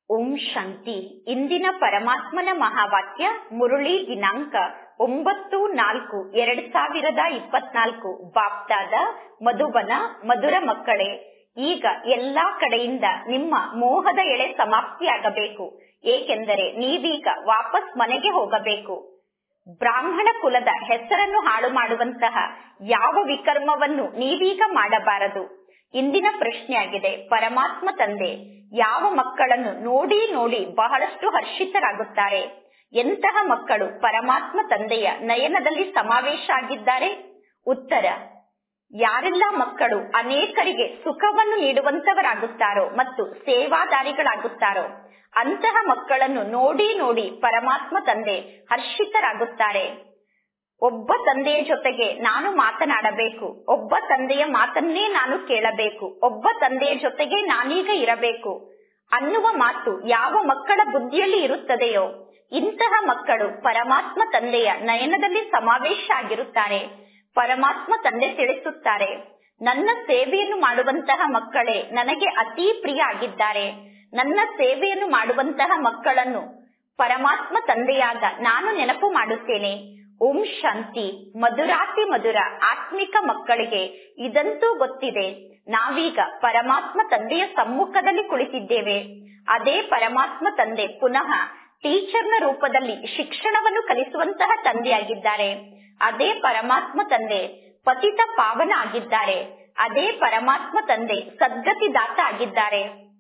ಓಂ ಶಾಂತಿ ಇಂದಿನ ಪರಮಾತ್ಮನ ಮಹಾವಾಕ್ಯ ಮುರುಳಿ ದಿನಾಂಕ ಒಂಬತ್ತು ನಾಲ್ಕು ಎರಡ್ ಸಾವಿರದ ಇಪ್ಪತ್ನಾಲ್ಕು ಬಾಪ್ತಾದ ಮಧುಬನ ಮಧುರ ಮಕ್ಕಳೇ ಈಗ ಎಲ್ಲಾ ಕಡೆಯಿಂದ ನಿಮ್ಮ ಮೋಹದ ಎಳೆ ಸಮಾಪ್ತಿಯಾಗಬೇಕು ಏಕೆಂದರೆ ನೀವೀಗ ವಾಪಸ್ ಮನೆಗೆ ಹೋಗಬೇಕು ಬ್ರಾಹ್ಮಣ ಕುಲದ ಹೆಸರನ್ನು ಹಾಳು ಮಾಡುವಂತಹ ಯಾವ ವಿಕರ್ಮವನ್ನು ನೀವೀಗ ಮಾಡಬಾರದು ಇಂದಿನ ಪ್ರಶ್ನೆಯಾಗಿದೆ ಪರಮಾತ್ಮ ತಂದೆ ಯಾವ ಮಕ್ಕಳನ್ನು ನೋಡಿ ನೋಡಿ ಬಹಳಷ್ಟು ಹರ್ಷಿತರಾಗುತ್ತಾರೆ ಎಂತಹ ಮಕ್ಕಳು ಪರಮಾತ್ಮ ತಂದೆಯ ನಯನದಲ್ಲಿ ಸಮಾವೇಶ ಆಗಿದ್ದಾರೆ ಉತ್ತರ ಯಾರೆಲ್ಲ ಮಕ್ಕಳು ಅನೇಕರಿಗೆ ಸುಖವನ್ನು ನೀಡುವಂತವರಾಗುತ್ತಾರೋ ಮತ್ತು ಸೇವಾದಾರಿಗಳಾಗುತ್ತಾರೋ ಅಂತಹ ಮಕ್ಕಳನ್ನು ನೋಡಿ ನೋಡಿ ಪರಮಾತ್ಮ ತಂದೆ ಹರ್ಷಿತರಾಗುತ್ತಾರೆ ಒಬ್ಬ ತಂದೆಯ ಜೊತೆಗೆ ನಾನು ಮಾತನಾಡಬೇಕು ಒಬ್ಬ ತಂದೆಯ ಮಾತನ್ನೇ ನಾನು ಕೇಳಬೇಕು ಒಬ್ಬ ತಂದೆಯ ಜೊತೆಗೆ ನಾನೀಗ ಇರಬೇಕು ಅನ್ನುವ ಮಾತು ಯಾವ ಮಕ್ಕಳ ಬುದ್ಧಿಯಲ್ಲಿ ಇರುತ್ತದೆಯೋ ಇಂತಹ ಮಕ್ಕಳು ಪರಮಾತ್ಮ ತಂದೆಯ ನಯನದಲ್ಲಿ ಸಮಾವೇಶ ಆಗಿರುತ್ತಾರೆ ಪರಮಾತ್ಮ ತಂದೆ ತಿಳಿಸುತ್ತಾರೆ ನನ್ನ ಸೇವೆಯನ್ನು ಮಾಡುವಂತಹ ಮಕ್ಕಳೇ ನನಗೆ ಅತೀ ಪ್ರಿಯ ಆಗಿದ್ದಾರೆ ನನ್ನ ಸೇವೆಯನ್ನು ಮಾಡುವಂತಹ ಮಕ್ಕಳನ್ನು ಪರಮಾತ್ಮ ತಂದೆಯಾದ ನಾನು ನೆನಪು ಮಾಡುತ್ತೇನೆ ಓಂ ಶಾಂತಿ ಮಧುರಾತಿ ಮಧುರ ಆತ್ಮಿಕ ಮಕ್ಕಳಿಗೆ ಇದಂತೂ ಗೊತ್ತಿದೆ ನಾವೀಗ ಪರಮಾತ್ಮ ತಂದೆಯ ಸಮ್ಮುಖದಲ್ಲಿ ಕುಳಿತಿದ್ದೇವೆ ಅದೇ ಪರಮಾತ್ಮ ತಂದೆ ಪುನಃ ಟೀಚರ್ನ ರೂಪದಲ್ಲಿ ಶಿಕ್ಷಣವನ್ನು ಕಲಿಸುವಂತಹ ತಂದೆಯಾಗಿದ್ದಾರೆ ಅದೇ ಪರಮಾತ್ಮ ತಂದೆ ಪತಿತ ಪಾವನ ಆಗಿದ್ದಾರೆ ಅದೇ ಪರಮಾತ್ಮ ತಂದೆ ಸದ್ಗತಿದಾತ ಆಗಿದ್ದಾರೆ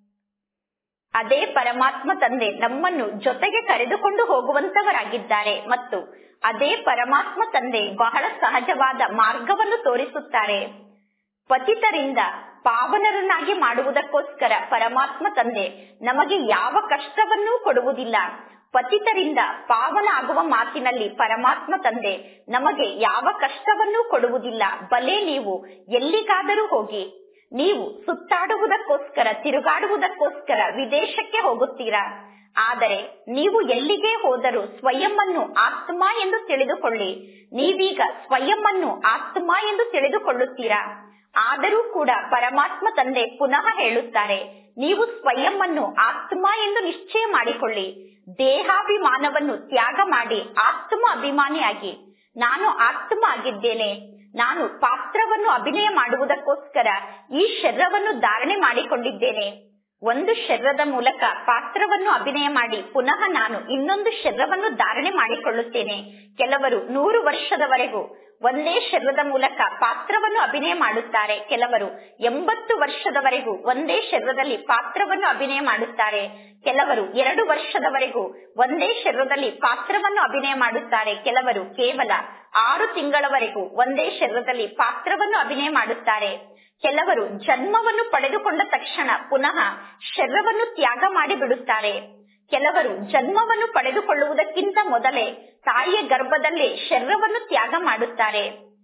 ಅದೇ ಪರಮಾತ್ಮ ತಂದೆ ನಮ್ಮನ್ನು ಜೊತೆಗೆ ಕರೆದುಕೊಂಡು ಹೋಗುವಂತವರಾಗಿದ್ದಾರೆ ಮತ್ತು ಅದೇ ಪರಮಾತ್ಮ ತಂದೆ ಬಹಳ ಸಹಜವಾದ ಮಾರ್ಗವನ್ನು ತೋರಿಸುತ್ತಾರೆ ಪತಿತರಿಂದ ಪಾವನರನ್ನಾಗಿ ಮಾಡುವುದಕ್ಕೋಸ್ಕರ ಪರಮಾತ್ಮ ತಂದೆ ನಮಗೆ ಯಾವ ಕಷ್ಟವನ್ನೂ ಕೊಡುವುದಿಲ್ಲ ಪತಿತರಿಂದ ಪಾವನ ಆಗುವ ಮಾತಿನಲ್ಲಿ ಪರಮಾತ್ಮ ತಂದೆ ನಮಗೆ ಯಾವ ಕಷ್ಟವನ್ನೂ ಕೊಡುವುದಿಲ್ಲ ಬಲೆ ನೀವು ಎಲ್ಲಿಗಾದರೂ ಹೋಗಿ ನೀವು ಸುತ್ತಾಡುವುದಕ್ಕೋಸ್ಕರ ತಿರುಗಾಡುವುದಕ್ಕೋಸ್ಕರ ವಿದೇಶಕ್ಕೆ ಹೋಗುತ್ತೀರಾ ಆದರೆ ನೀವು ಎಲ್ಲಿಗೆ ಹೋದರೂ ಸ್ವಯಂ ಅನ್ನು ಆತ್ಮ ಎಂದು ತಿಳಿದುಕೊಳ್ಳಿ ನೀವೀಗ ಸ್ವಯಂ ಅನ್ನು ಆತ್ಮ ಎಂದು ತಿಳಿದುಕೊಳ್ಳುತ್ತೀರಾ ಆದರೂ ಕೂಡ ಪರಮಾತ್ಮ ತಂದೆ ಪುನಃ ಹೇಳುತ್ತಾರೆ ನೀವು ಸ್ವಯಂ ಅನ್ನು ಆತ್ಮ ಎಂದು ನಿಶ್ಚಯ ಮಾಡಿಕೊಳ್ಳಿ ದೇಹಾಭಿಮಾನವನ್ನು ತ್ಯಾಗ ಮಾಡಿ ಆತ್ಮ ಅಭಿಮಾನಿಯಾಗಿ ನಾನು ಆತ್ಮ ಆಗಿದ್ದೇನೆ ನಾನು ಪಾತ್ರವನ್ನು ಅಭಿನಯ ಮಾಡುವುದಕ್ಕೋಸ್ಕರ ಈ ಶರೀರವನ್ನು ಧಾರಣೆ ಮಾಡಿಕೊಂಡಿದ್ದೇನೆ ಒಂದು ಶರೀರದ ಮೂಲಕ ಪಾತ್ರವನ್ನು ಅಭಿನಯ ಮಾಡಿ ಪುನಃ ನಾನು ಇನ್ನೊಂದು ಶರೀರವನ್ನು ಧಾರಣೆ ಮಾಡಿಕೊಳ್ಳುತ್ತೇನೆ ಕೆಲವರು ನೂರು ವರ್ಷದವರೆಗೂ ಒಂದೇ ಶರೀರದ ಮೂಲಕ ಪಾತ್ರವನ್ನು ಅಭಿನಯ ಮಾಡುತ್ತಾರೆ ಕೆಲವರು ಎಂಬತ್ತು ವರ್ಷದವರೆಗೂ ಒಂದೇ ಶರೀರದಲ್ಲಿ ಪಾತ್ರವನ್ನು ಅಭಿನಯ ಮಾಡುತ್ತಾರೆ ಕೆಲವರು ಎರಡು ವರ್ಷದವರೆಗೂ ಒಂದೇ ಶರೀರದಲ್ಲಿ ಪಾತ್ರವನ್ನು ಅಭಿನಯ ಮಾಡುತ್ತಾರೆ ಕೆಲವರು ಕೇವಲ ಆರು ತಿಂಗಳವರೆಗೂ ಒಂದೇ ಶರೀರದಲ್ಲಿ ಪಾತ್ರವನ್ನು ಅಭಿನಯ ಮಾಡುತ್ತಾರೆ ಕೆಲವರು ಜನ್ಮವನ್ನು ಪಡೆದುಕೊಂಡ ತಕ್ಷಣ ಪುನಃ ಶರೀರವನ್ನು ತ್ಯಾಗ ಮಾಡಿ ಬಿಡುತ್ತಾರೆ ಕೆಲವರು ಜನ್ಮವನ್ನು ಪಡೆದುಕೊಳ್ಳುವುದಕ್ಕಿಂತ ಮೊದಲೇ ತಾಯಿಯ ಗರ್ಭದಲ್ಲೇ ಶರೀರವನ್ನು ತ್ಯಾಗ ಮಾಡುತ್ತಾರೆ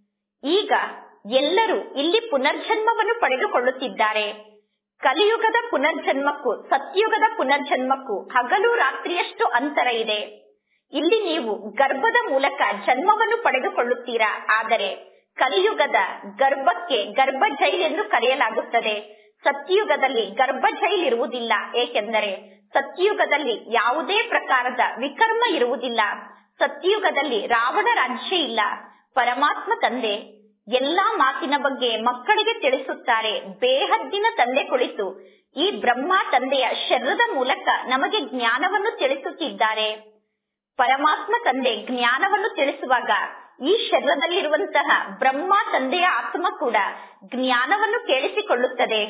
ಈಗ ಎಲ್ಲರೂ ಇಲ್ಲಿ ಪುನರ್ಜನ್ಮವನ್ನು ಪಡೆದುಕೊಳ್ಳುತ್ತಿದ್ದಾರೆ ಕಲಿಯುಗದ ಪುನರ್ಜನ್ಮಕ್ಕೂ ಸತ್ಯುಗದ ಪುನರ್ಜನ್ಮಕ್ಕೂ ಹಗಲು ರಾತ್ರಿಯಷ್ಟು ಅಂತರ ಇದೆ ಇಲ್ಲಿ ನೀವು ಗರ್ಭದ ಮೂಲಕ ಜನ್ಮವನ್ನು ಪಡೆದುಕೊಳ್ಳುತ್ತೀರಾ ಆದರೆ ಕಲಿಯುಗದ ಗರ್ಭಕ್ಕೆ ಗರ್ಭ ಜೈಲ್ ಎಂದು ಕರೆಯಲಾಗುತ್ತದೆ ಸತ್ಯಯುಗದಲ್ಲಿ ಗರ್ಭ ಜೈಲ್ ಇರುವುದಿಲ್ಲ ಏಕೆಂದರೆ ಸತ್ಯಯುಗದಲ್ಲಿ ಯಾವುದೇ ಪ್ರಕಾರದ ವಿಕರ್ಮ ಇರುವುದಿಲ್ಲ ಸತ್ಯಯುಗದಲ್ಲಿ ರಾವಣ ರಾಜ್ಯ ಇಲ್ಲ ಪರಮಾತ್ಮ ತಂದೆ ಎಲ್ಲಾ ಮಾತಿನ ಬಗ್ಗೆ ಮಕ್ಕಳಿಗೆ ತಿಳಿಸುತ್ತಾರೆ ಬೇಹದ್ದಿನ ತಂದೆ ಕುಳಿತು ಈ ಬ್ರಹ್ಮ ತಂದೆಯ ಶರೀರದ ಮೂಲಕ ನಮಗೆ ಜ್ಞಾನವನ್ನು ತಿಳಿಸುತ್ತಿದ್ದಾರೆ ಪರಮಾತ್ಮ ತಂದೆ ಜ್ಞಾನವನ್ನು ತಿಳಿಸುವಾಗ ಈ ಶರೀರದಲ್ಲಿರುವಂತಹ ಬ್ರಹ್ಮ ತಂದೆಯ ಆತ್ಮ ಕೂಡ ಜ್ಞಾನವನ್ನು ಕೇಳಿಸಿಕೊಳ್ಳುತ್ತದೆ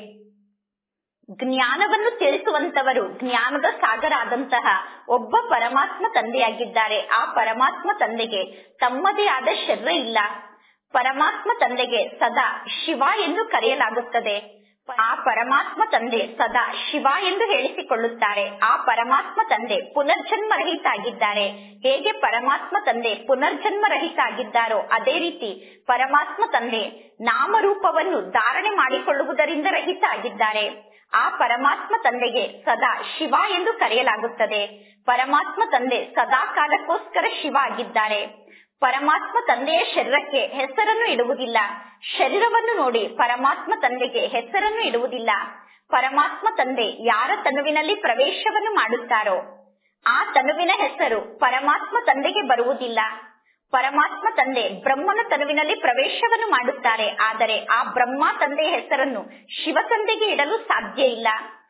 ಜ್ಞಾನವನ್ನು ತಿಳಿಸುವಂತವರು ಜ್ಞಾನದ ಸಾಗರ ಆದಂತಹ ಒಬ್ಬ ಪರಮಾತ್ಮ ತಂದೆಯಾಗಿದ್ದಾರೆ ಆ ಪರಮಾತ್ಮ ತಂದೆಗೆ ತಮ್ಮದೇ ಆದ ಶರೀರ ಇಲ್ಲ ಪರಮಾತ್ಮ ತಂದೆಗೆ ಸದಾ ಶಿವ ಎಂದು ಕರೆಯಲಾಗುತ್ತದೆ ಆ ಪರಮಾತ್ಮ ತಂದೆ ಸದಾ ಶಿವ ಎಂದು ಹೇಳಿಸಿಕೊಳ್ಳುತ್ತಾರೆ ಆ ಪರಮಾತ್ಮ ತಂದೆ ಪುನರ್ಜನ್ಮ ರಹಿತ ಆಗಿದ್ದಾರೆ ಹೇಗೆ ಪರಮಾತ್ಮ ತಂದೆ ಪುನರ್ಜನ್ಮ ರಹಿತ ಆಗಿದ್ದಾರೋ ಅದೇ ರೀತಿ ಪರಮಾತ್ಮ ತಂದೆ ನಾಮರೂಪವನ್ನು ಧಾರಣೆ ಮಾಡಿಕೊಳ್ಳುವುದರಿಂದ ರಹಿತ ಆಗಿದ್ದಾರೆ ಆ ಪರಮಾತ್ಮ ತಂದೆಗೆ ಸದಾ ಶಿವ ಎಂದು ಕರೆಯಲಾಗುತ್ತದೆ ಪರಮಾತ್ಮ ತಂದೆ ಸದಾ ಕಾಲಕ್ಕೋಸ್ಕರ ಶಿವ ಆಗಿದ್ದಾರೆ ಪರಮಾತ್ಮ ತಂದೆಯ ಶರೀರಕ್ಕೆ ಹೆಸರನ್ನು ಇಡುವುದಿಲ್ಲ ಶರೀರವನ್ನು ನೋಡಿ ಪರಮಾತ್ಮ ತಂದೆಗೆ ಹೆಸರನ್ನು ಇಡುವುದಿಲ್ಲ ಪರಮಾತ್ಮ ತಂದೆ ಯಾರ ತನುವಿನಲ್ಲಿ ಪ್ರವೇಶವನ್ನು ಮಾಡುತ್ತಾರೋ ಆ ತನುವಿನ ಹೆಸರು ಪರಮಾತ್ಮ ತಂದೆಗೆ ಬರುವುದಿಲ್ಲ ಪರಮಾತ್ಮ ತಂದೆ ಬ್ರಹ್ಮನ ತನುವಿನಲ್ಲಿ ಪ್ರವೇಶವನ್ನು ಮಾಡುತ್ತಾರೆ ಆದರೆ ಆ ಬ್ರಹ್ಮ ತಂದೆಯ ಹೆಸರನ್ನು ಶಿವ ತಂದೆಗೆ ಇಡಲು ಸಾಧ್ಯ ಇಲ್ಲ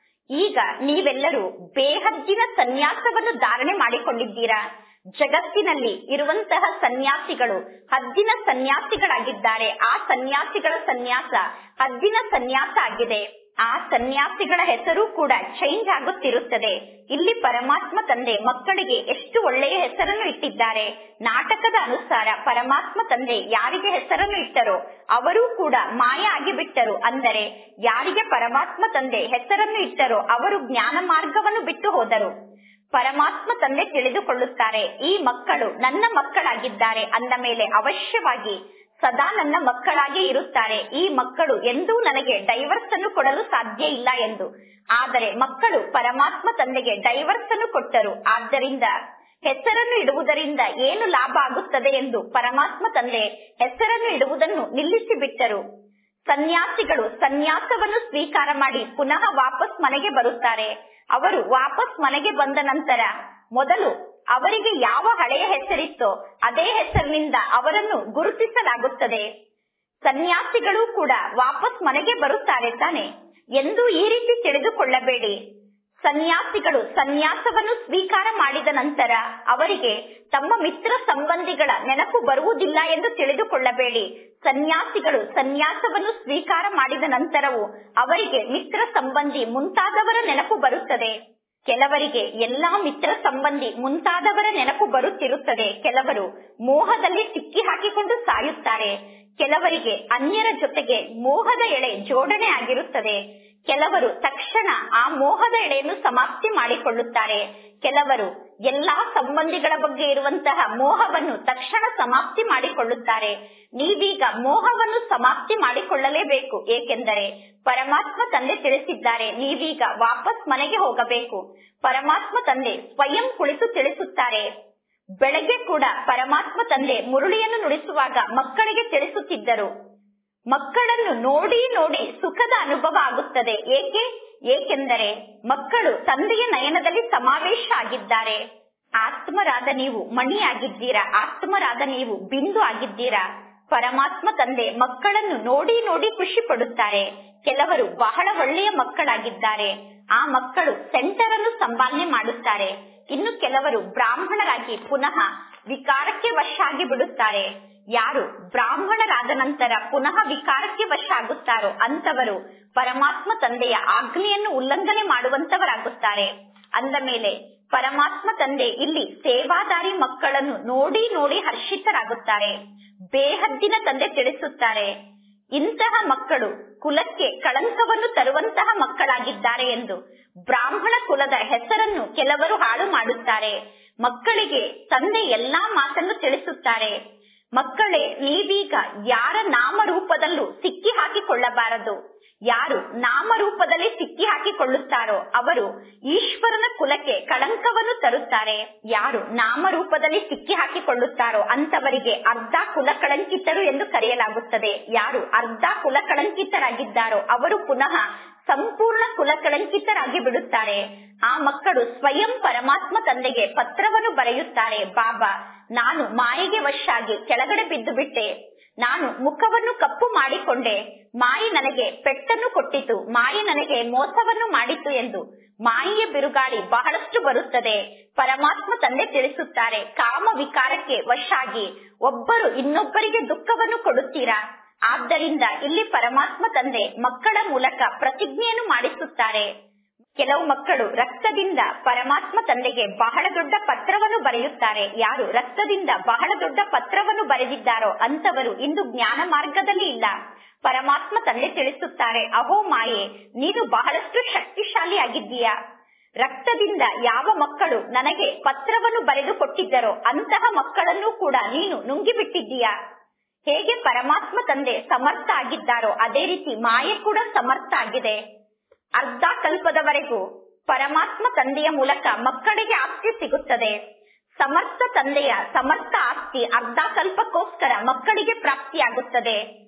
ಈಗ ನೀವೆಲ್ಲರೂ ಬೇಹದ್ದಿನ ಸನ್ಯಾಸವನ್ನು ಧಾರಣೆ ಮಾಡಿಕೊಂಡಿದ್ದೀರಾ ಜಗತ್ತಿನಲ್ಲಿ ಇರುವಂತಹ ಸನ್ಯಾಸಿಗಳು ಹದ್ದಿನ ಸನ್ಯಾಸಿಗಳಾಗಿದ್ದಾರೆ ಆ ಸನ್ಯಾಸಿಗಳ ಸನ್ಯಾಸ ಹದ್ದಿನ ಸನ್ಯಾಸ ಆಗಿದೆ ಆ ಸನ್ಯಾಸಿಗಳ ಹೆಸರು ಕೂಡ ಚೇಂಜ್ ಆಗುತ್ತಿರುತ್ತದೆ ಇಲ್ಲಿ ಪರಮಾತ್ಮ ತಂದೆ ಮಕ್ಕಳಿಗೆ ಎಷ್ಟು ಒಳ್ಳೆಯ ಹೆಸರನ್ನು ಇಟ್ಟಿದ್ದಾರೆ ನಾಟಕದ ಅನುಸಾರ ಪರಮಾತ್ಮ ತಂದೆ ಯಾರಿಗೆ ಹೆಸರನ್ನು ಇಟ್ಟರೋ ಅವರೂ ಕೂಡ ಮಾಯ ಆಗಿಬಿಟ್ಟರು ಅಂದರೆ ಯಾರಿಗೆ ಪರಮಾತ್ಮ ತಂದೆ ಹೆಸರನ್ನು ಇಟ್ಟರೋ ಅವರು ಜ್ಞಾನ ಮಾರ್ಗವನ್ನು ಬಿಟ್ಟು ಹೋದರು ಪರಮಾತ್ಮ ತಂದೆ ತಿಳಿದುಕೊಳ್ಳುತ್ತಾರೆ ಈ ಮಕ್ಕಳು ನನ್ನ ಮಕ್ಕಳಾಗಿದ್ದಾರೆ ಅಂದ ಮೇಲೆ ಅವಶ್ಯವಾಗಿ ಸದಾ ನನ್ನ ಮಕ್ಕಳಾಗಿ ಇರುತ್ತಾರೆ ಈ ಮಕ್ಕಳು ಎಂದೂ ನನಗೆ ಡೈವರ್ಸ್ ಅನ್ನು ಕೊಡಲು ಸಾಧ್ಯ ಇಲ್ಲ ಎಂದು ಆದರೆ ಮಕ್ಕಳು ಪರಮಾತ್ಮ ತಂದೆಗೆ ಡೈವರ್ಸ್ ಅನ್ನು ಕೊಟ್ಟರು ಆದ್ದರಿಂದ ಹೆಸರನ್ನು ಇಡುವುದರಿಂದ ಏನು ಲಾಭ ಆಗುತ್ತದೆ ಎಂದು ಪರಮಾತ್ಮ ತಂದೆ ಹೆಸರನ್ನು ಇಡುವುದನ್ನು ನಿಲ್ಲಿಸಿ ಬಿಟ್ಟರು ಸನ್ಯಾಸಿಗಳು ಸನ್ಯಾಸವನ್ನು ಸ್ವೀಕಾರ ಮಾಡಿ ಪುನಃ ವಾಪಸ್ ಮನೆಗೆ ಬರುತ್ತಾರೆ ಅವರು ವಾಪಸ್ ಮನೆಗೆ ಬಂದ ನಂತರ ಮೊದಲು ಅವರಿಗೆ ಯಾವ ಹಳೆಯ ಹೆಸರಿತ್ತೋ ಅದೇ ಹೆಸರಿನಿಂದ ಅವರನ್ನು ಗುರುತಿಸಲಾಗುತ್ತದೆ ಸನ್ಯಾಸಿಗಳು ಕೂಡ ವಾಪಸ್ ಮನೆಗೆ ಬರುತ್ತಾರೆ ತಾನೆ ಎಂದು ಈ ರೀತಿ ತಿಳಿದುಕೊಳ್ಳಬೇಡಿ ಸನ್ಯಾಸಿಗಳು ಸನ್ಯಾಸವನ್ನು ಸ್ವೀಕಾರ ಮಾಡಿದ ನಂತರ ಅವರಿಗೆ ತಮ್ಮ ಮಿತ್ರ ಸಂಬಂಧಿಗಳ ನೆನಪು ಬರುವುದಿಲ್ಲ ಎಂದು ತಿಳಿದುಕೊಳ್ಳಬೇಡಿ ಸನ್ಯಾಸಿಗಳು ಸನ್ಯಾಸವನ್ನು ಸ್ವೀಕಾರ ಮಾಡಿದ ನಂತರವೂ ಅವರಿಗೆ ಮಿತ್ರ ಸಂಬಂಧಿ ಮುಂತಾದವರ ನೆನಪು ಬರುತ್ತದೆ ಕೆಲವರಿಗೆ ಎಲ್ಲಾ ಮಿತ್ರ ಸಂಬಂಧಿ ಮುಂತಾದವರ ನೆನಪು ಬರುತ್ತಿರುತ್ತದೆ ಕೆಲವರು ಮೋಹದಲ್ಲಿ ಸಿಕ್ಕಿ ಹಾಕಿಕೊಂಡು ಸಾಯುತ್ತಾರೆ ಕೆಲವರಿಗೆ ಅನ್ಯರ ಜೊತೆಗೆ ಮೋಹದ ಎಳೆ ಜೋಡಣೆ ಆಗಿರುತ್ತದೆ ಕೆಲವರು ತಕ್ಷಣ ಆ ಮೋಹದ ಎಳೆಯನ್ನು ಸಮಾಪ್ತಿ ಮಾಡಿಕೊಳ್ಳುತ್ತಾರೆ ಕೆಲವರು ಎಲ್ಲಾ ಸಂಬಂಧಿಗಳ ಬಗ್ಗೆ ಇರುವಂತಹ ಮೋಹವನ್ನು ತಕ್ಷಣ ಸಮಾಪ್ತಿ ಮಾಡಿಕೊಳ್ಳುತ್ತಾರೆ ನೀವೀಗ ಮೋಹವನ್ನು ಸಮಾಪ್ತಿ ಮಾಡಿಕೊಳ್ಳಲೇಬೇಕು ಏಕೆಂದರೆ ಪರಮಾತ್ಮ ತಂದೆ ತಿಳಿಸಿದ್ದಾರೆ ನೀವೀಗ ವಾಪಸ್ ಮನೆಗೆ ಹೋಗಬೇಕು ಪರಮಾತ್ಮ ತಂದೆ ಸ್ವಯಂ ಕುಳಿತು ತಿಳಿಸುತ್ತಾರೆ ಬೆಳಗ್ಗೆ ಕೂಡ ಪರಮಾತ್ಮ ತಂದೆ ಮುರುಳಿಯನ್ನು ನುಡಿಸುವಾಗ ಮಕ್ಕಳಿಗೆ ತಿಳಿಸುತ್ತಿದ್ದರು ಮಕ್ಕಳನ್ನು ನೋಡಿ ನೋಡಿ ಸುಖದ ಅನುಭವ ಆಗುತ್ತದೆ ಏಕೆ ಏಕೆಂದರೆ ಮಕ್ಕಳು ತಂದೆಯ ನಯನದಲ್ಲಿ ಸಮಾವೇಶ ಆಗಿದ್ದಾರೆ ಆತ್ಮರಾದ ನೀವು ಮಣಿಯಾಗಿದ್ದೀರಾ ಆತ್ಮರಾದ ನೀವು ಬಿಂದು ಆಗಿದ್ದೀರಾ ಪರಮಾತ್ಮ ತಂದೆ ಮಕ್ಕಳನ್ನು ನೋಡಿ ನೋಡಿ ಖುಷಿ ಪಡುತ್ತಾರೆ ಕೆಲವರು ಬಹಳ ಒಳ್ಳೆಯ ಮಕ್ಕಳಾಗಿದ್ದಾರೆ ಆ ಮಕ್ಕಳು ಸೆಂಟರ್ ಅನ್ನು ಸಂಪಾದನೆ ಮಾಡುತ್ತಾರೆ ಇನ್ನು ಕೆಲವರು ಬ್ರಾಹ್ಮಣರಾಗಿ ಪುನಃ ವಿಕಾರಕ್ಕೆ ವಶ ಆಗಿ ಬಿಡುತ್ತಾರೆ ಯಾರು ಬ್ರಾಹ್ಮಣರಾದ ನಂತರ ಪುನಃ ವಿಕಾರಕ್ಕೆ ವಶ ಆಗುತ್ತಾರೋ ಅಂತವರು ಪರಮಾತ್ಮ ತಂದೆಯ ಆಜ್ಞೆಯನ್ನು ಉಲ್ಲಂಘನೆ ಮಾಡುವಂತವರಾಗುತ್ತಾರೆ ಅಂದ ಮೇಲೆ ಪರಮಾತ್ಮ ತಂದೆ ಇಲ್ಲಿ ಸೇವಾದಾರಿ ಮಕ್ಕಳನ್ನು ನೋಡಿ ನೋಡಿ ಹರ್ಷಿತರಾಗುತ್ತಾರೆ ಬೇಹದ್ದಿನ ತಂದೆ ತಿಳಿಸುತ್ತಾರೆ ಇಂತಹ ಮಕ್ಕಳು ಕುಲಕ್ಕೆ ಕಳಂಕವನ್ನು ತರುವಂತಹ ಮಕ್ಕಳಾಗಿದ್ದಾರೆ ಎಂದು ಬ್ರಾಹ್ಮಣ ಕುಲದ ಹೆಸರನ್ನು ಕೆಲವರು ಹಾಳು ಮಾಡುತ್ತಾರೆ ಮಕ್ಕಳಿಗೆ ತಂದೆ ಎಲ್ಲಾ ಮಾತನ್ನು ತಿಳಿಸುತ್ತಾರೆ ಮಕ್ಕಳೇ ನೀವೀಗ ಯಾರ ನಾಮರೂಪದಲ್ಲೂ ಸಿಕ್ಕಿ ಹಾಕಿಕೊಳ್ಳಬಾರದು ಯಾರು ನಾಮರೂಪದಲ್ಲಿ ಸಿಕ್ಕಿ ಹಾಕಿಕೊಳ್ಳುತ್ತಾರೋ ಅವರು ಈಶ್ವರನ ಕುಲಕ್ಕೆ ಕಳಂಕವನ್ನು ತರುತ್ತಾರೆ ಯಾರು ನಾಮರೂಪದಲ್ಲಿ ಸಿಕ್ಕಿ ಹಾಕಿಕೊಳ್ಳುತ್ತಾರೋ ಅಂತವರಿಗೆ ಅರ್ಧ ಕುಲ ಕಳಂಕಿತರು ಎಂದು ಕರೆಯಲಾಗುತ್ತದೆ ಯಾರು ಅರ್ಧ ಕುಲ ಕಳಂಕಿತರಾಗಿದ್ದಾರೋ ಅವರು ಪುನಃ ಸಂಪೂರ್ಣ ಕುಲ ಕಳಂಕಿತರಾಗಿ ಬಿಡುತ್ತಾರೆ ಆ ಮಕ್ಕಳು ಸ್ವಯಂ ಪರಮಾತ್ಮ ತಂದೆಗೆ ಪತ್ರವನ್ನು ಬರೆಯುತ್ತಾರೆ ಬಾಬಾ ನಾನು ಮಾಯಿಗೆ ವಶಾಗಿ ಕೆಳಗಡೆ ಬಿದ್ದು ಬಿಟ್ಟೆ ನಾನು ಮುಖವನ್ನು ಕಪ್ಪು ಮಾಡಿಕೊಂಡೆ ಮಾಯಿ ನನಗೆ ಪೆಟ್ಟನ್ನು ಕೊಟ್ಟಿತು ಮಾಯಿ ನನಗೆ ಮೋಸವನ್ನು ಮಾಡಿತು ಎಂದು ಮಾಯಿಯ ಬಿರುಗಾಳಿ ಬಹಳಷ್ಟು ಬರುತ್ತದೆ ಪರಮಾತ್ಮ ತಂದೆ ತಿಳಿಸುತ್ತಾರೆ ಕಾಮ ವಿಕಾರಕ್ಕೆ ವಶಾಗಿ ಒಬ್ಬರು ಇನ್ನೊಬ್ಬರಿಗೆ ದುಃಖವನ್ನು ಕೊಡುತ್ತೀರಾ ಆದ್ದರಿಂದ ಇಲ್ಲಿ ಪರಮಾತ್ಮ ತಂದೆ ಮಕ್ಕಳ ಮೂಲಕ ಪ್ರತಿಜ್ಞೆಯನ್ನು ಮಾಡಿಸುತ್ತಾರೆ ಕೆಲವು ಮಕ್ಕಳು ರಕ್ತದಿಂದ ಪರಮಾತ್ಮ ತಂದೆಗೆ ಬಹಳ ದೊಡ್ಡ ಪತ್ರವನ್ನು ಬರೆಯುತ್ತಾರೆ ಯಾರು ರಕ್ತದಿಂದ ಬಹಳ ದೊಡ್ಡ ಪತ್ರವನ್ನು ಬರೆದಿದ್ದಾರೋ ಅಂತವರು ಇಂದು ಜ್ಞಾನ ಮಾರ್ಗದಲ್ಲಿ ಇಲ್ಲ ಪರಮಾತ್ಮ ತಂದೆ ತಿಳಿಸುತ್ತಾರೆ ಅಹೋ ಮಾಯೆ ನೀನು ಬಹಳಷ್ಟು ಶಕ್ತಿಶಾಲಿ ಆಗಿದ್ದೀಯಾ ರಕ್ತದಿಂದ ಯಾವ ಮಕ್ಕಳು ನನಗೆ ಪತ್ರವನ್ನು ಬರೆದು ಕೊಟ್ಟಿದ್ದರೋ ಅಂತಹ ಮಕ್ಕಳನ್ನು ಕೂಡ ನೀನು ನುಂಗಿಬಿಟ್ಟಿದ್ದೀಯಾ ಹೇಗೆ ಪರಮಾತ್ಮ ತಂದೆ ಸಮರ್ಥ ಆಗಿದ್ದಾರೋ ಅದೇ ರೀತಿ ಮಾಯೆ ಕೂಡ ಸಮರ್ಥ ಆಗಿದೆ ಅರ್ಧ ಕಲ್ಪದವರೆಗೂ ಪರಮಾತ್ಮ ತಂದೆಯ ಮೂಲಕ ಮಕ್ಕಳಿಗೆ ಆಸ್ತಿ ಸಿಗುತ್ತದೆ ಸಮರ್ಥ ತಂದೆಯ ಸಮರ್ಥ ಆಸ್ತಿ ಅರ್ಧ ಕಲ್ಪಕ್ಕೋಸ್ಕರ ಮಕ್ಕಳಿಗೆ ಪ್ರಾಪ್ತಿಯಾಗುತ್ತದೆ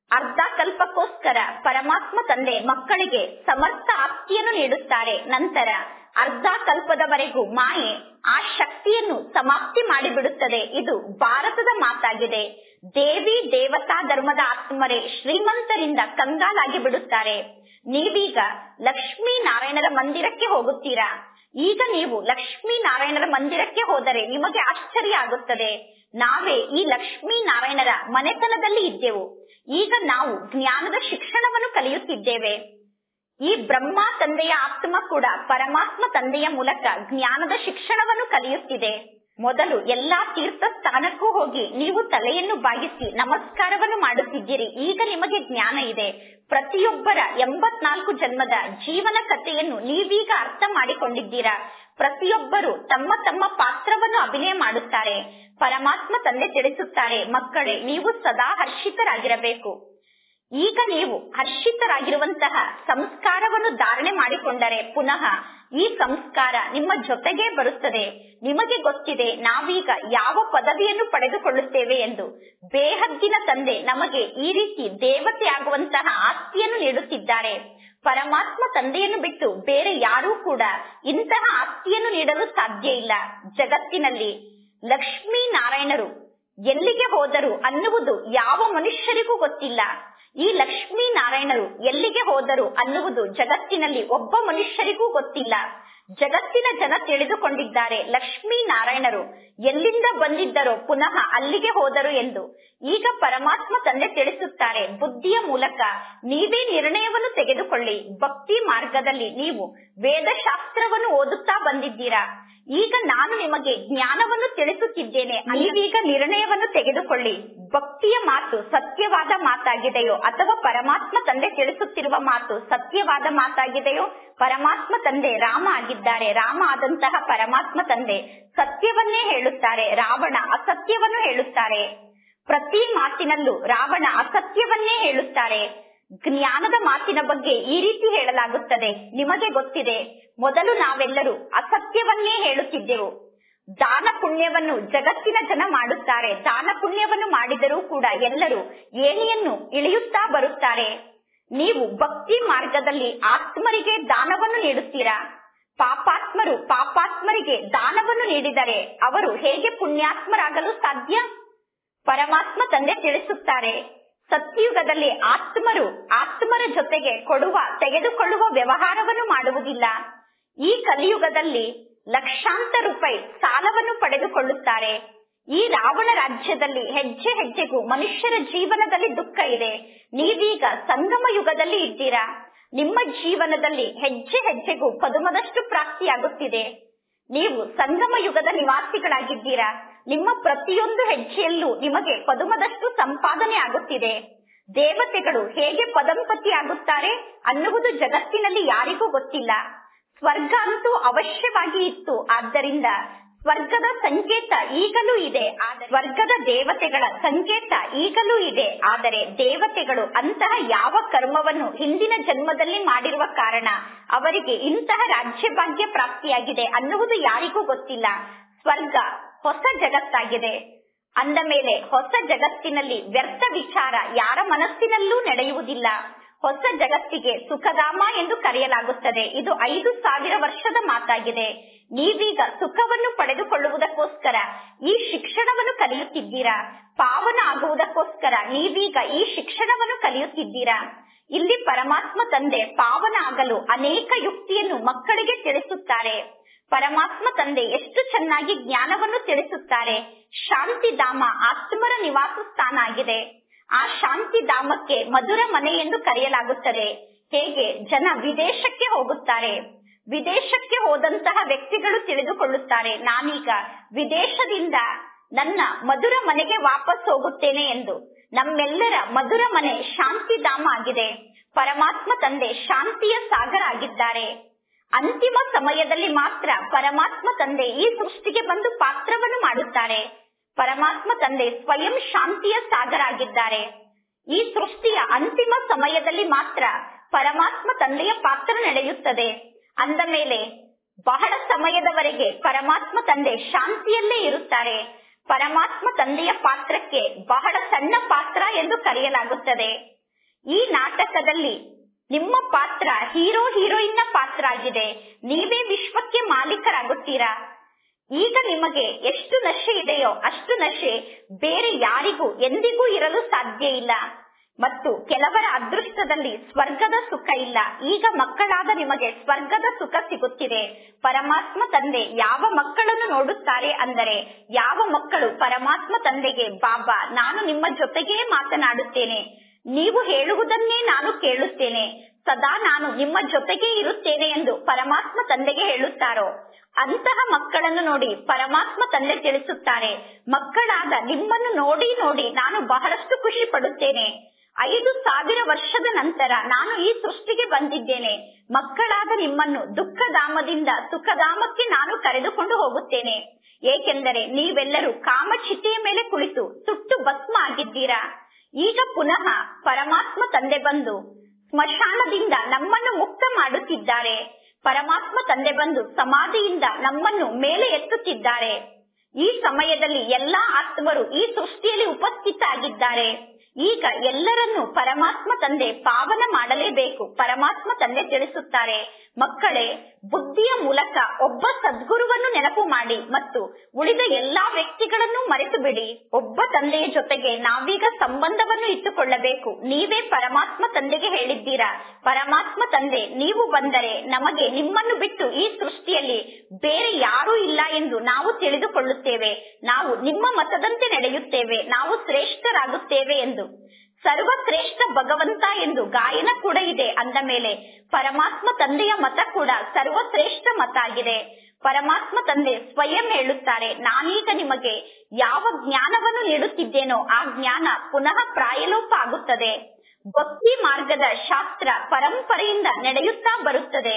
ಅರ್ಧ ಕಲ್ಪಕ್ಕೋಸ್ಕರ ಪರಮಾತ್ಮ ತಂದೆ ಮಕ್ಕಳಿಗೆ ಸಮರ್ಥ ಆಸ್ತಿಯನ್ನು ನೀಡುತ್ತಾರೆ ನಂತರ ಅರ್ಧ ಕಲ್ಪದವರೆಗೂ ಮಾಯೆ ಆ ಶಕ್ತಿಯನ್ನು ಸಮಾಪ್ತಿ ಮಾಡಿಬಿಡುತ್ತದೆ ಇದು ಭಾರತದ ಮಾತಾಗಿದೆ ದೇವಿ ದೇವತಾ ಧರ್ಮದ ಆತ್ಮರೇ ಶ್ರೀಮಂತರಿಂದ ಕಂಗಾಲಾಗಿ ಬಿಡುತ್ತಾರೆ ನೀವೀಗ ಲಕ್ಷ್ಮೀ ನಾರಾಯಣರ ಮಂದಿರಕ್ಕೆ ಹೋಗುತ್ತೀರಾ ಈಗ ನೀವು ಲಕ್ಷ್ಮೀ ನಾರಾಯಣರ ಮಂದಿರಕ್ಕೆ ಹೋದರೆ ನಿಮಗೆ ಆಶ್ಚರ್ಯ ಆಗುತ್ತದೆ ನಾವೇ ಈ ಲಕ್ಷ್ಮೀ ನಾರಾಯಣರ ಮನೆತನದಲ್ಲಿ ಇದ್ದೆವು ಈಗ ನಾವು ಜ್ಞಾನದ ಶಿಕ್ಷಣವನ್ನು ಕಲಿಯುತ್ತಿದ್ದೇವೆ ಈ ಬ್ರಹ್ಮ ತಂದೆಯ ಆತ್ಮ ಕೂಡ ಪರಮಾತ್ಮ ತಂದೆಯ ಮೂಲಕ ಜ್ಞಾನದ ಶಿಕ್ಷಣವನ್ನು ಕಲಿಯುತ್ತಿದೆ ಮೊದಲು ಎಲ್ಲಾ ತೀರ್ಥ ಸ್ಥಾನಕ್ಕೂ ಹೋಗಿ ನೀವು ತಲೆಯನ್ನು ಬಾಗಿಸಿ ನಮಸ್ಕಾರವನ್ನು ಮಾಡುತ್ತಿದ್ದೀರಿ ಈಗ ನಿಮಗೆ ಜ್ಞಾನ ಇದೆ ಪ್ರತಿಯೊಬ್ಬರ ಎಂಬತ್ನಾಲ್ಕು ಜನ್ಮದ ಜೀವನ ಕಥೆಯನ್ನು ನೀವೀಗ ಅರ್ಥ ಮಾಡಿಕೊಂಡಿದ್ದೀರಾ ಪ್ರತಿಯೊಬ್ಬರು ತಮ್ಮ ತಮ್ಮ ಪಾತ್ರವನ್ನು ಅಭಿನಯ ಮಾಡುತ್ತಾರೆ ಪರಮಾತ್ಮ ತಂದೆ ತಿಳಿಸುತ್ತಾರೆ ಮಕ್ಕಳೇ ನೀವು ಸದಾ ಹರ್ಷಿತರಾಗಿರಬೇಕು ಈಗ ನೀವು ಹರ್ಷಿತರಾಗಿರುವಂತಹ ಸಂಸ್ಕಾರವನ್ನು ಧಾರಣೆ ಮಾಡಿಕೊಂಡರೆ ಪುನಃ ಈ ಸಂಸ್ಕಾರ ನಿಮ್ಮ ಜೊತೆಗೇ ಬರುತ್ತದೆ ನಿಮಗೆ ಗೊತ್ತಿದೆ ನಾವೀಗ ಯಾವ ಪದವಿಯನ್ನು ಪಡೆದುಕೊಳ್ಳುತ್ತೇವೆ ಎಂದು ಬೇಹದ್ದಿನ ತಂದೆ ನಮಗೆ ಈ ರೀತಿ ದೇವತೆ ಆಗುವಂತಹ ಆಸ್ತಿಯನ್ನು ನೀಡುತ್ತಿದ್ದಾರೆ ಪರಮಾತ್ಮ ತಂದೆಯನ್ನು ಬಿಟ್ಟು ಬೇರೆ ಯಾರೂ ಕೂಡ ಇಂತಹ ಆಸ್ತಿಯನ್ನು ನೀಡಲು ಸಾಧ್ಯ ಇಲ್ಲ ಜಗತ್ತಿನಲ್ಲಿ ಲಕ್ಷ್ಮೀ ನಾರಾಯಣರು ಎಲ್ಲಿಗೆ ಹೋದರು ಅನ್ನುವುದು ಯಾವ ಮನುಷ್ಯರಿಗೂ ಗೊತ್ತಿಲ್ಲ ಈ ಲಕ್ಷ್ಮೀ ನಾರಾಯಣರು ಎಲ್ಲಿಗೆ ಹೋದರು ಅನ್ನುವುದು ಜಗತ್ತಿನಲ್ಲಿ ಒಬ್ಬ ಮನುಷ್ಯರಿಗೂ ಗೊತ್ತಿಲ್ಲ ಜಗತ್ತಿನ ಜನ ತಿಳಿದುಕೊಂಡಿದ್ದಾರೆ ಲಕ್ಷ್ಮೀ ನಾರಾಯಣರು ಎಲ್ಲಿಂದ ಬಂದಿದ್ದರೋ ಪುನಃ ಅಲ್ಲಿಗೆ ಹೋದರು ಎಂದು ಈಗ ಪರಮಾತ್ಮ ತಂದೆ ತಿಳಿಸುತ್ತಾರೆ ಬುದ್ಧಿಯ ಮೂಲಕ ನೀವೇ ನಿರ್ಣಯವನ್ನು ತೆಗೆದುಕೊಳ್ಳಿ ಭಕ್ತಿ ಮಾರ್ಗದಲ್ಲಿ ನೀವು ವೇದಶಾಸ್ತ್ರವನ್ನು ಓದುತ್ತಾ ಬಂದಿದ್ದೀರಾ ಈಗ ನಾನು ನಿಮಗೆ ಜ್ಞಾನವನ್ನು ತಿಳಿಸುತ್ತಿದ್ದೇನೆ ನೀವೀಗ ನಿರ್ಣಯವನ್ನು ತೆಗೆದುಕೊಳ್ಳಿ ಭಕ್ತಿಯ ಮಾತು ಸತ್ಯವಾದ ಮಾತಾಗಿದೆಯೋ ಅಥವಾ ಪರಮಾತ್ಮ ತಂದೆ ತಿಳಿಸುತ್ತಿರುವ ಮಾತು ಸತ್ಯವಾದ ಮಾತಾಗಿದೆಯೋ ಪರಮಾತ್ಮ ತಂದೆ ರಾಮ ಆಗಿದ್ದಾರೆ ರಾಮ ಆದಂತಹ ಪರಮಾತ್ಮ ತಂದೆ ಸತ್ಯವನ್ನೇ ಹೇಳುತ್ತಾರೆ ರಾವಣ ಅಸತ್ಯವನ್ನು ಹೇಳುತ್ತಾರೆ ಪ್ರತಿ ಮಾತಿನಲ್ಲೂ ರಾವಣ ಅಸತ್ಯವನ್ನೇ ಹೇಳುತ್ತಾರೆ ಜ್ಞಾನದ ಮಾತಿನ ಬಗ್ಗೆ ಈ ರೀತಿ ಹೇಳಲಾಗುತ್ತದೆ ನಿಮಗೆ ಗೊತ್ತಿದೆ ಮೊದಲು ನಾವೆಲ್ಲರೂ ಅಸತ್ಯವನ್ನೇ ಹೇಳುತ್ತಿದ್ದೆವು ದಾನ ಪುಣ್ಯವನ್ನು ಜಗತ್ತಿನ ಜನ ಮಾಡುತ್ತಾರೆ ದಾನ ಪುಣ್ಯವನ್ನು ಮಾಡಿದರೂ ಕೂಡ ಎಲ್ಲರೂ ಏಣಿಯನ್ನು ಇಳಿಯುತ್ತಾ ಬರುತ್ತಾರೆ ನೀವು ಭಕ್ತಿ ಮಾರ್ಗದಲ್ಲಿ ಆತ್ಮರಿಗೆ ದಾನವನ್ನು ನೀಡುತ್ತೀರಾ ಪಾಪಾತ್ಮರು ಪಾಪಾತ್ಮರಿಗೆ ದಾನವನ್ನು ನೀಡಿದರೆ ಅವರು ಹೇಗೆ ಪುಣ್ಯಾತ್ಮರಾಗಲು ಸಾಧ್ಯ ಪರಮಾತ್ಮ ತಂದೆ ತಿಳಿಸುತ್ತಾರೆ ಸತ್ಯುಗದಲ್ಲಿ ಆತ್ಮರು ಆತ್ಮರ ಜೊತೆಗೆ ಕೊಡುವ ತೆಗೆದುಕೊಳ್ಳುವ ವ್ಯವಹಾರವನ್ನು ಮಾಡುವುದಿಲ್ಲ ಈ ಕಲಿಯುಗದಲ್ಲಿ ಲಕ್ಷಾಂತರ ರೂಪಾಯಿ ಸಾಲವನ್ನು ಪಡೆದುಕೊಳ್ಳುತ್ತಾರೆ ಈ ರಾವಣ ರಾಜ್ಯದಲ್ಲಿ ಹೆಜ್ಜೆ ಹೆಜ್ಜೆಗೂ ಮನುಷ್ಯರ ಜೀವನದಲ್ಲಿ ದುಃಖ ಇದೆ ನೀವೀಗ ಸಂಗಮ ಯುಗದಲ್ಲಿ ಇದ್ದೀರಾ ನಿಮ್ಮ ಜೀವನದಲ್ಲಿ ಹೆಜ್ಜೆ ಹೆಜ್ಜೆಗೂ ಪದುಮದಷ್ಟು ಪ್ರಾಪ್ತಿಯಾಗುತ್ತಿದೆ ನೀವು ಸಂಗಮ ಯುಗದ ನಿವಾಸಿಗಳಾಗಿದ್ದೀರಾ ನಿಮ್ಮ ಪ್ರತಿಯೊಂದು ಹೆಜ್ಜೆಯಲ್ಲೂ ನಿಮಗೆ ಪದುಮದಷ್ಟು ಸಂಪಾದನೆ ಆಗುತ್ತಿದೆ ದೇವತೆಗಳು ಹೇಗೆ ಪದಂಪತಿ ಆಗುತ್ತಾರೆ ಅನ್ನುವುದು ಜಗತ್ತಿನಲ್ಲಿ ಯಾರಿಗೂ ಗೊತ್ತಿಲ್ಲ ಸ್ವರ್ಗ ಅಂತೂ ಅವಶ್ಯವಾಗಿ ಇತ್ತು ಆದ್ದರಿಂದ ಸ್ವರ್ಗದ ಸಂಕೇತ ಈಗಲೂ ಇದೆ ಆದರೆ ಸ್ವರ್ಗದ ದೇವತೆಗಳ ಸಂಕೇತ ಈಗಲೂ ಇದೆ ಆದರೆ ದೇವತೆಗಳು ಅಂತಹ ಯಾವ ಕರ್ಮವನ್ನು ಹಿಂದಿನ ಜನ್ಮದಲ್ಲಿ ಮಾಡಿರುವ ಕಾರಣ ಅವರಿಗೆ ಇಂತಹ ರಾಜ್ಯ ಭಾಗ್ಯ ಪ್ರಾಪ್ತಿಯಾಗಿದೆ ಅನ್ನುವುದು ಯಾರಿಗೂ ಗೊತ್ತಿಲ್ಲ ಸ್ವರ್ಗ ಹೊಸ ಜಗತ್ತಾಗಿದೆ ಅಂದ ಮೇಲೆ ಹೊಸ ಜಗತ್ತಿನಲ್ಲಿ ವ್ಯರ್ಥ ವಿಚಾರ ಯಾರ ಮನಸ್ಸಿನಲ್ಲೂ ನಡೆಯುವುದಿಲ್ಲ ಹೊಸ ಜಗತ್ತಿಗೆ ಸುಖಧಾಮ ಎಂದು ಕರೆಯಲಾಗುತ್ತದೆ ಇದು ಐದು ಸಾವಿರ ವರ್ಷದ ಮಾತಾಗಿದೆ ನೀವೀಗ ಸುಖವನ್ನು ಪಡೆದುಕೊಳ್ಳುವುದಕ್ಕೋಸ್ಕರ ಈ ಶಿಕ್ಷಣವನ್ನು ಕಲಿಯುತ್ತಿದ್ದೀರಾ ಪಾವನ ಆಗುವುದಕ್ಕೋಸ್ಕರ ನೀವೀಗ ಈ ಶಿಕ್ಷಣವನ್ನು ಕಲಿಯುತ್ತಿದ್ದೀರಾ ಇಲ್ಲಿ ಪರಮಾತ್ಮ ತಂದೆ ಪಾವನ ಆಗಲು ಅನೇಕ ಯುಕ್ತಿಯನ್ನು ಮಕ್ಕಳಿಗೆ ತಿಳಿಸುತ್ತಾರೆ ಪರಮಾತ್ಮ ತಂದೆ ಎಷ್ಟು ಚೆನ್ನಾಗಿ ಜ್ಞಾನವನ್ನು ತಿಳಿಸುತ್ತಾರೆ ಶಾಂತಿಧಾಮ ಆತ್ಮರ ನಿವಾಸ ಸ್ಥಾನ ಆಗಿದೆ ಆ ಶಾಂತಿಧಾಮಕ್ಕೆ ಮಧುರ ಮನೆ ಎಂದು ಕರೆಯಲಾಗುತ್ತದೆ ಹೇಗೆ ಜನ ವಿದೇಶಕ್ಕೆ ಹೋಗುತ್ತಾರೆ ವಿದೇಶಕ್ಕೆ ಹೋದಂತಹ ವ್ಯಕ್ತಿಗಳು ತಿಳಿದುಕೊಳ್ಳುತ್ತಾರೆ ನಾನೀಗ ವಿದೇಶದಿಂದ ನನ್ನ ಮಧುರ ಮನೆಗೆ ವಾಪಸ್ ಹೋಗುತ್ತೇನೆ ಎಂದು ನಮ್ಮೆಲ್ಲರ ಮಧುರ ಮನೆ ಶಾಂತಿಧಾಮ ಆಗಿದೆ ಪರಮಾತ್ಮ ತಂದೆ ಶಾಂತಿಯ ಸಾಗರ ಆಗಿದ್ದಾರೆ ಅಂತಿಮ ಸಮಯದಲ್ಲಿ ಮಾತ್ರ ಪರಮಾತ್ಮ ತಂದೆ ಈ ಸೃಷ್ಟಿಗೆ ಬಂದು ಪಾತ್ರವನ್ನು ಮಾಡುತ್ತಾರೆ ಪರಮಾತ್ಮ ತಂದೆ ಸ್ವಯಂ ಶಾಂತಿಯ ಸಾಗರ ಆಗಿದ್ದಾರೆ ಈ ಸೃಷ್ಟಿಯ ಅಂತಿಮ ಸಮಯದಲ್ಲಿ ಮಾತ್ರ ಪರಮಾತ್ಮ ತಂದೆಯ ಪಾತ್ರ ನಡೆಯುತ್ತದೆ ಅಂದ ಮೇಲೆ ಬಹಳ ಸಮಯದವರೆಗೆ ಪರಮಾತ್ಮ ತಂದೆ ಶಾಂತಿಯಲ್ಲೇ ಇರುತ್ತಾರೆ ಪರಮಾತ್ಮ ತಂದೆಯ ಪಾತ್ರಕ್ಕೆ ಬಹಳ ಸಣ್ಣ ಪಾತ್ರ ಎಂದು ಕರೆಯಲಾಗುತ್ತದೆ ಈ ನಾಟಕದಲ್ಲಿ ನಿಮ್ಮ ಪಾತ್ರ ಹೀರೋ ಹೀರೋಯಿನ್ನ ಪಾತ್ರ ಆಗಿದೆ ನೀವೇ ವಿಶ್ವಕ್ಕೆ ಮಾಲೀಕರಾಗುತ್ತೀರಾ ಈಗ ನಿಮಗೆ ಎಷ್ಟು ನಶೆ ಇದೆಯೋ ಅಷ್ಟು ನಶೆ ಬೇರೆ ಯಾರಿಗೂ ಎಂದಿಗೂ ಇರಲು ಸಾಧ್ಯ ಇಲ್ಲ ಮತ್ತು ಕೆಲವರ ಅದೃಷ್ಟದಲ್ಲಿ ಸ್ವರ್ಗದ ಸುಖ ಇಲ್ಲ ಈಗ ಮಕ್ಕಳಾದ ನಿಮಗೆ ಸ್ವರ್ಗದ ಸುಖ ಸಿಗುತ್ತಿದೆ ಪರಮಾತ್ಮ ತಂದೆ ಯಾವ ಮಕ್ಕಳನ್ನು ನೋಡುತ್ತಾರೆ ಅಂದರೆ ಯಾವ ಮಕ್ಕಳು ಪರಮಾತ್ಮ ತಂದೆಗೆ ಬಾಬಾ ನಾನು ನಿಮ್ಮ ಜೊತೆಗೇ ಮಾತನಾಡುತ್ತೇನೆ ನೀವು ಹೇಳುವುದನ್ನೇ ನಾನು ಕೇಳುತ್ತೇನೆ ಸದಾ ನಾನು ನಿಮ್ಮ ಜೊತೆಗೆ ಇರುತ್ತೇನೆ ಎಂದು ಪರಮಾತ್ಮ ತಂದೆಗೆ ಹೇಳುತ್ತಾರೋ ಅಂತಹ ಮಕ್ಕಳನ್ನು ನೋಡಿ ಪರಮಾತ್ಮ ತಂದೆ ತಿಳಿಸುತ್ತಾರೆ ಮಕ್ಕಳಾದ ನಿಮ್ಮನ್ನು ನೋಡಿ ನೋಡಿ ನಾನು ಬಹಳಷ್ಟು ಖುಷಿ ಪಡುತ್ತೇನೆ ಐದು ಸಾವಿರ ವರ್ಷದ ನಂತರ ನಾನು ಈ ಸೃಷ್ಟಿಗೆ ಬಂದಿದ್ದೇನೆ ಮಕ್ಕಳಾದ ನಿಮ್ಮನ್ನು ದುಃಖಧಾಮದಿಂದ ಸುಖಧಾಮಕ್ಕೆ ನಾನು ಕರೆದುಕೊಂಡು ಹೋಗುತ್ತೇನೆ ಏಕೆಂದರೆ ನೀವೆಲ್ಲರೂ ಕಾಮಚಿತೆಯ ಮೇಲೆ ಕುಳಿತು ಸುಟ್ಟು ಭಸ್ಮ ಆಗಿದ್ದೀರಾ ಈಗ ಪುನಃ ಪರಮಾತ್ಮ ತಂದೆ ಬಂದು ಸ್ಮಶಾನದಿಂದ ನಮ್ಮನ್ನು ಮುಕ್ತ ಮಾಡುತ್ತಿದ್ದಾರೆ ಪರಮಾತ್ಮ ತಂದೆ ಬಂದು ಸಮಾಧಿಯಿಂದ ನಮ್ಮನ್ನು ಮೇಲೆ ಎತ್ತುತ್ತಿದ್ದಾರೆ ಈ ಸಮಯದಲ್ಲಿ ಎಲ್ಲಾ ಆತ್ಮರು ಈ ಸೃಷ್ಟಿಯಲ್ಲಿ ಉಪಸ್ಥಿತ ಆಗಿದ್ದಾರೆ ಈಗ ಎಲ್ಲರನ್ನು ಪರಮಾತ್ಮ ತಂದೆ ಪಾವನ ಮಾಡಲೇಬೇಕು ಪರಮಾತ್ಮ ತಂದೆ ತಿಳಿಸುತ್ತಾರೆ ಮಕ್ಕಳೇ ಬುದ್ಧಿಯ ಮೂಲಕ ಒಬ್ಬ ಸದ್ಗುರುವನ್ನು ನೆನಪು ಮಾಡಿ ಮತ್ತು ಉಳಿದ ಎಲ್ಲಾ ವ್ಯಕ್ತಿಗಳನ್ನು ಮರೆತು ಬಿಡಿ ಒಬ್ಬ ತಂದೆಯ ಜೊತೆಗೆ ನಾವೀಗ ಸಂಬಂಧವನ್ನು ಇಟ್ಟುಕೊಳ್ಳಬೇಕು ನೀವೇ ಪರಮಾತ್ಮ ತಂದೆಗೆ ಹೇಳಿದ್ದೀರಾ ಪರಮಾತ್ಮ ತಂದೆ ನೀವು ಬಂದರೆ ನಮಗೆ ನಿಮ್ಮನ್ನು ಬಿಟ್ಟು ಈ ಸೃಷ್ಟಿಯಲ್ಲಿ ಬೇರೆ ಯಾರೂ ಇಲ್ಲ ಎಂದು ನಾವು ತಿಳಿದುಕೊಳ್ಳುತ್ತೇವೆ ನಾವು ನಿಮ್ಮ ಮತದಂತೆ ನಡೆಯುತ್ತೇವೆ ನಾವು ಶ್ರೇಷ್ಠರಾಗುತ್ತೇವೆ ಎಂದು ಸರ್ವಶ್ರೇಷ್ಠ ಭಗವಂತ ಎಂದು ಗಾಯನ ಕೂಡ ಇದೆ ಅಂದ ಮೇಲೆ ಪರಮಾತ್ಮ ತಂದೆಯ ಮತ ಕೂಡ ಸರ್ವಶ್ರೇಷ್ಠ ಮತ ಆಗಿದೆ ಪರಮಾತ್ಮ ತಂದೆ ಸ್ವಯಂ ಹೇಳುತ್ತಾರೆ ನಾನೀಗ ನಿಮಗೆ ಯಾವ ಜ್ಞಾನವನ್ನು ನೀಡುತ್ತಿದ್ದೇನೋ ಆ ಜ್ಞಾನ ಪುನಃ ಪ್ರಾಯಲೋಪ ಆಗುತ್ತದೆ ಭಕ್ತಿ ಮಾರ್ಗದ ಶಾಸ್ತ್ರ ಪರಂಪರೆಯಿಂದ ನಡೆಯುತ್ತಾ ಬರುತ್ತದೆ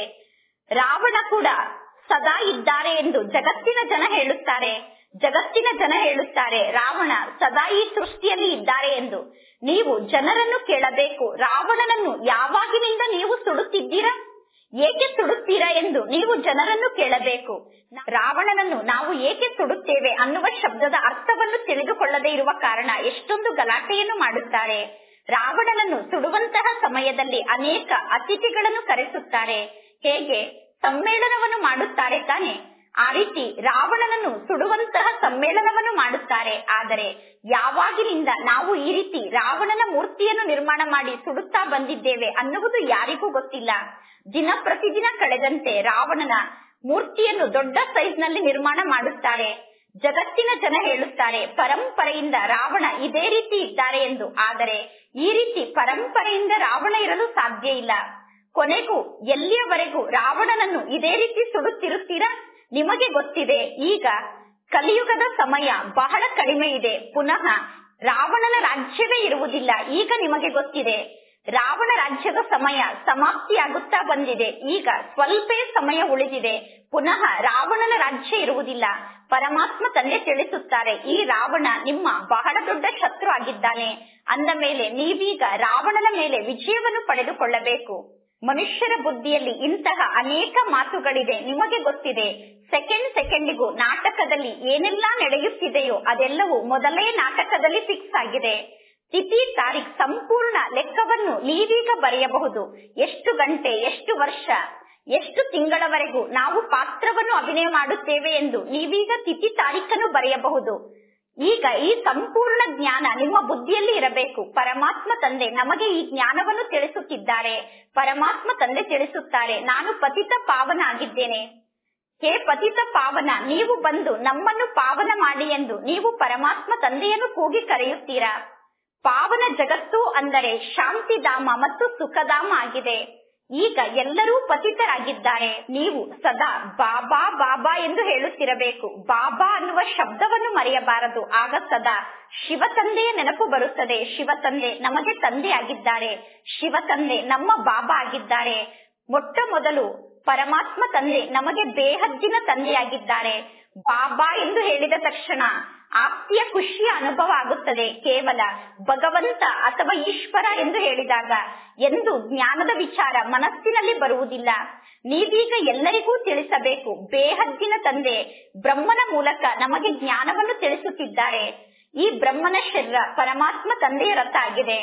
ರಾವಣ ಕೂಡ ಸದಾ ಇದ್ದಾರೆ ಎಂದು ಜಗತ್ತಿನ ಜನ ಹೇಳುತ್ತಾರೆ ಜಗತ್ತಿನ ಜನ ಹೇಳುತ್ತಾರೆ ರಾವಣ ಸದಾ ಈ ಸೃಷ್ಟಿಯಲ್ಲಿ ಇದ್ದಾರೆ ಎಂದು ನೀವು ಜನರನ್ನು ಕೇಳಬೇಕು ರಾವಣನನ್ನು ಯಾವಾಗಿನಿಂದ ನೀವು ಸುಡುತ್ತಿದ್ದೀರಾ ಏಕೆ ಸುಡುತ್ತೀರಾ ಎಂದು ನೀವು ಜನರನ್ನು ಕೇಳಬೇಕು ರಾವಣನನ್ನು ನಾವು ಏಕೆ ಸುಡುತ್ತೇವೆ ಅನ್ನುವ ಶಬ್ದದ ಅರ್ಥವನ್ನು ತಿಳಿದುಕೊಳ್ಳದೇ ಇರುವ ಕಾರಣ ಎಷ್ಟೊಂದು ಗಲಾಟೆಯನ್ನು ಮಾಡುತ್ತಾರೆ ರಾವಣನನ್ನು ಸುಡುವಂತಹ ಸಮಯದಲ್ಲಿ ಅನೇಕ ಅತಿಥಿಗಳನ್ನು ಕರೆಸುತ್ತಾರೆ ಹೇಗೆ ಸಮ್ಮೇಳನವನ್ನು ಮಾಡುತ್ತಾರೆ ತಾನೆ ಆ ರೀತಿ ರಾವಣನನ್ನು ಸುಡುವಂತಹ ಸಮ್ಮೇಳನವನ್ನು ಮಾಡುತ್ತಾರೆ ಆದರೆ ಯಾವಾಗಿನಿಂದ ನಾವು ಈ ರೀತಿ ರಾವಣನ ಮೂರ್ತಿಯನ್ನು ನಿರ್ಮಾಣ ಮಾಡಿ ಸುಡುತ್ತಾ ಬಂದಿದ್ದೇವೆ ಅನ್ನುವುದು ಯಾರಿಗೂ ಗೊತ್ತಿಲ್ಲ ದಿನ ಪ್ರತಿದಿನ ಕಳೆದಂತೆ ರಾವಣನ ಮೂರ್ತಿಯನ್ನು ದೊಡ್ಡ ಸೈಜ್ ನಲ್ಲಿ ನಿರ್ಮಾಣ ಮಾಡುತ್ತಾರೆ ಜಗತ್ತಿನ ಜನ ಹೇಳುತ್ತಾರೆ ಪರಂಪರೆಯಿಂದ ರಾವಣ ಇದೇ ರೀತಿ ಇದ್ದಾರೆ ಎಂದು ಆದರೆ ಈ ರೀತಿ ಪರಂಪರೆಯಿಂದ ರಾವಣ ಇರಲು ಸಾಧ್ಯ ಇಲ್ಲ ಕೊನೆಗೂ ಎಲ್ಲಿಯವರೆಗೂ ರಾವಣನನ್ನು ಇದೇ ರೀತಿ ಸುಡುತ್ತಿರುತ್ತೀರಾ ನಿಮಗೆ ಗೊತ್ತಿದೆ ಈಗ ಕಲಿಯುಗದ ಸಮಯ ಬಹಳ ಕಡಿಮೆ ಇದೆ ಪುನಃ ರಾವಣನ ರಾಜ್ಯವೇ ಇರುವುದಿಲ್ಲ ಈಗ ನಿಮಗೆ ಗೊತ್ತಿದೆ ರಾವಣ ರಾಜ್ಯದ ಸಮಯ ಸಮಾಪ್ತಿಯಾಗುತ್ತಾ ಬಂದಿದೆ ಈಗ ಸ್ವಲ್ಪೇ ಸಮಯ ಉಳಿದಿದೆ ಪುನಃ ರಾವಣನ ರಾಜ್ಯ ಇರುವುದಿಲ್ಲ ಪರಮಾತ್ಮ ತಂದೆ ತಿಳಿಸುತ್ತಾರೆ ಈ ರಾವಣ ನಿಮ್ಮ ಬಹಳ ದೊಡ್ಡ ಶತ್ರು ಆಗಿದ್ದಾನೆ ಅಂದ ಮೇಲೆ ನೀವೀಗ ರಾವಣನ ಮೇಲೆ ವಿಜಯವನ್ನು ಪಡೆದುಕೊಳ್ಳಬೇಕು ಮನುಷ್ಯರ ಬುದ್ಧಿಯಲ್ಲಿ ಇಂತಹ ಅನೇಕ ಮಾತುಗಳಿದೆ ನಿಮಗೆ ಗೊತ್ತಿದೆ ಸೆಕೆಂಡ್ ಸೆಕೆಂಡಿಗೂ ನಾಟಕದಲ್ಲಿ ಏನೆಲ್ಲಾ ನಡೆಯುತ್ತಿದೆಯೋ ಅದೆಲ್ಲವೂ ಮೊದಲೇ ನಾಟಕದಲ್ಲಿ ಫಿಕ್ಸ್ ಆಗಿದೆ ತಿಥಿ ತಾರೀಖ್ ಸಂಪೂರ್ಣ ಲೆಕ್ಕವನ್ನು ನೀವೀಗ ಬರೆಯಬಹುದು ಎಷ್ಟು ಗಂಟೆ ಎಷ್ಟು ವರ್ಷ ಎಷ್ಟು ತಿಂಗಳವರೆಗೂ ನಾವು ಪಾತ್ರವನ್ನು ಅಭಿನಯ ಮಾಡುತ್ತೇವೆ ಎಂದು ನೀವೀಗ ತಿಥಿ ತಾರೀಖನ್ನು ಬರೆಯಬಹುದು ಈಗ ಈ ಸಂಪೂರ್ಣ ಜ್ಞಾನ ನಿಮ್ಮ ಬುದ್ಧಿಯಲ್ಲಿ ಇರಬೇಕು ಪರಮಾತ್ಮ ತಂದೆ ನಮಗೆ ಈ ಜ್ಞಾನವನ್ನು ತಿಳಿಸುತ್ತಿದ್ದಾರೆ ಪರಮಾತ್ಮ ತಂದೆ ತಿಳಿಸುತ್ತಾರೆ ನಾನು ಪತಿತ ಪಾವನ ಆಗಿದ್ದೇನೆ ಹೇ ಪತಿತ ಪಾವನ ನೀವು ಬಂದು ನಮ್ಮನ್ನು ಪಾವನ ಮಾಡಿ ಎಂದು ನೀವು ಪರಮಾತ್ಮ ತಂದೆಯನ್ನು ಕೂಗಿ ಕರೆಯುತ್ತೀರಾ ಪಾವನ ಜಗತ್ತು ಅಂದರೆ ಶಾಂತಿಧಾಮ ಮತ್ತು ಸುಖಧಾಮ ಆಗಿದೆ ಈಗ ಎಲ್ಲರೂ ಪತಿತರಾಗಿದ್ದಾರೆ ನೀವು ಸದಾ ಬಾಬಾ ಬಾಬಾ ಎಂದು ಹೇಳುತ್ತಿರಬೇಕು ಬಾಬಾ ಅನ್ನುವ ಶಬ್ದವನ್ನು ಮರೆಯಬಾರದು ಆಗ ಸದಾ ಶಿವ ತಂದೆಯ ನೆನಪು ಬರುತ್ತದೆ ಶಿವ ತಂದೆ ನಮಗೆ ತಂದೆ ಆಗಿದ್ದಾರೆ ಶಿವ ತಂದೆ ನಮ್ಮ ಬಾಬಾ ಆಗಿದ್ದಾರೆ ಮೊಟ್ಟ ಮೊದಲು ಪರಮಾತ್ಮ ತಂದೆ ನಮಗೆ ಬೇಹದ್ದಿನ ತಂದೆಯಾಗಿದ್ದಾರೆ ಬಾಬಾ ಎಂದು ಹೇಳಿದ ತಕ್ಷಣ ಆಪ್ತಿಯ ಖುಷಿಯ ಅನುಭವ ಆಗುತ್ತದೆ ಕೇವಲ ಭಗವಂತ ಅಥವಾ ಈಶ್ವರ ಎಂದು ಹೇಳಿದಾಗ ಎಂದು ಜ್ಞಾನದ ವಿಚಾರ ಮನಸ್ಸಿನಲ್ಲಿ ಬರುವುದಿಲ್ಲ ನೀವೀಗ ಎಲ್ಲರಿಗೂ ತಿಳಿಸಬೇಕು ಬೇಹದ್ದಿನ ತಂದೆ ಬ್ರಹ್ಮನ ಮೂಲಕ ನಮಗೆ ಜ್ಞಾನವನ್ನು ತಿಳಿಸುತ್ತಿದ್ದಾರೆ ಈ ಬ್ರಹ್ಮನ ಶರೀರ ಪರಮಾತ್ಮ ತಂದೆಯ ರಥ ಆಗಿದೆ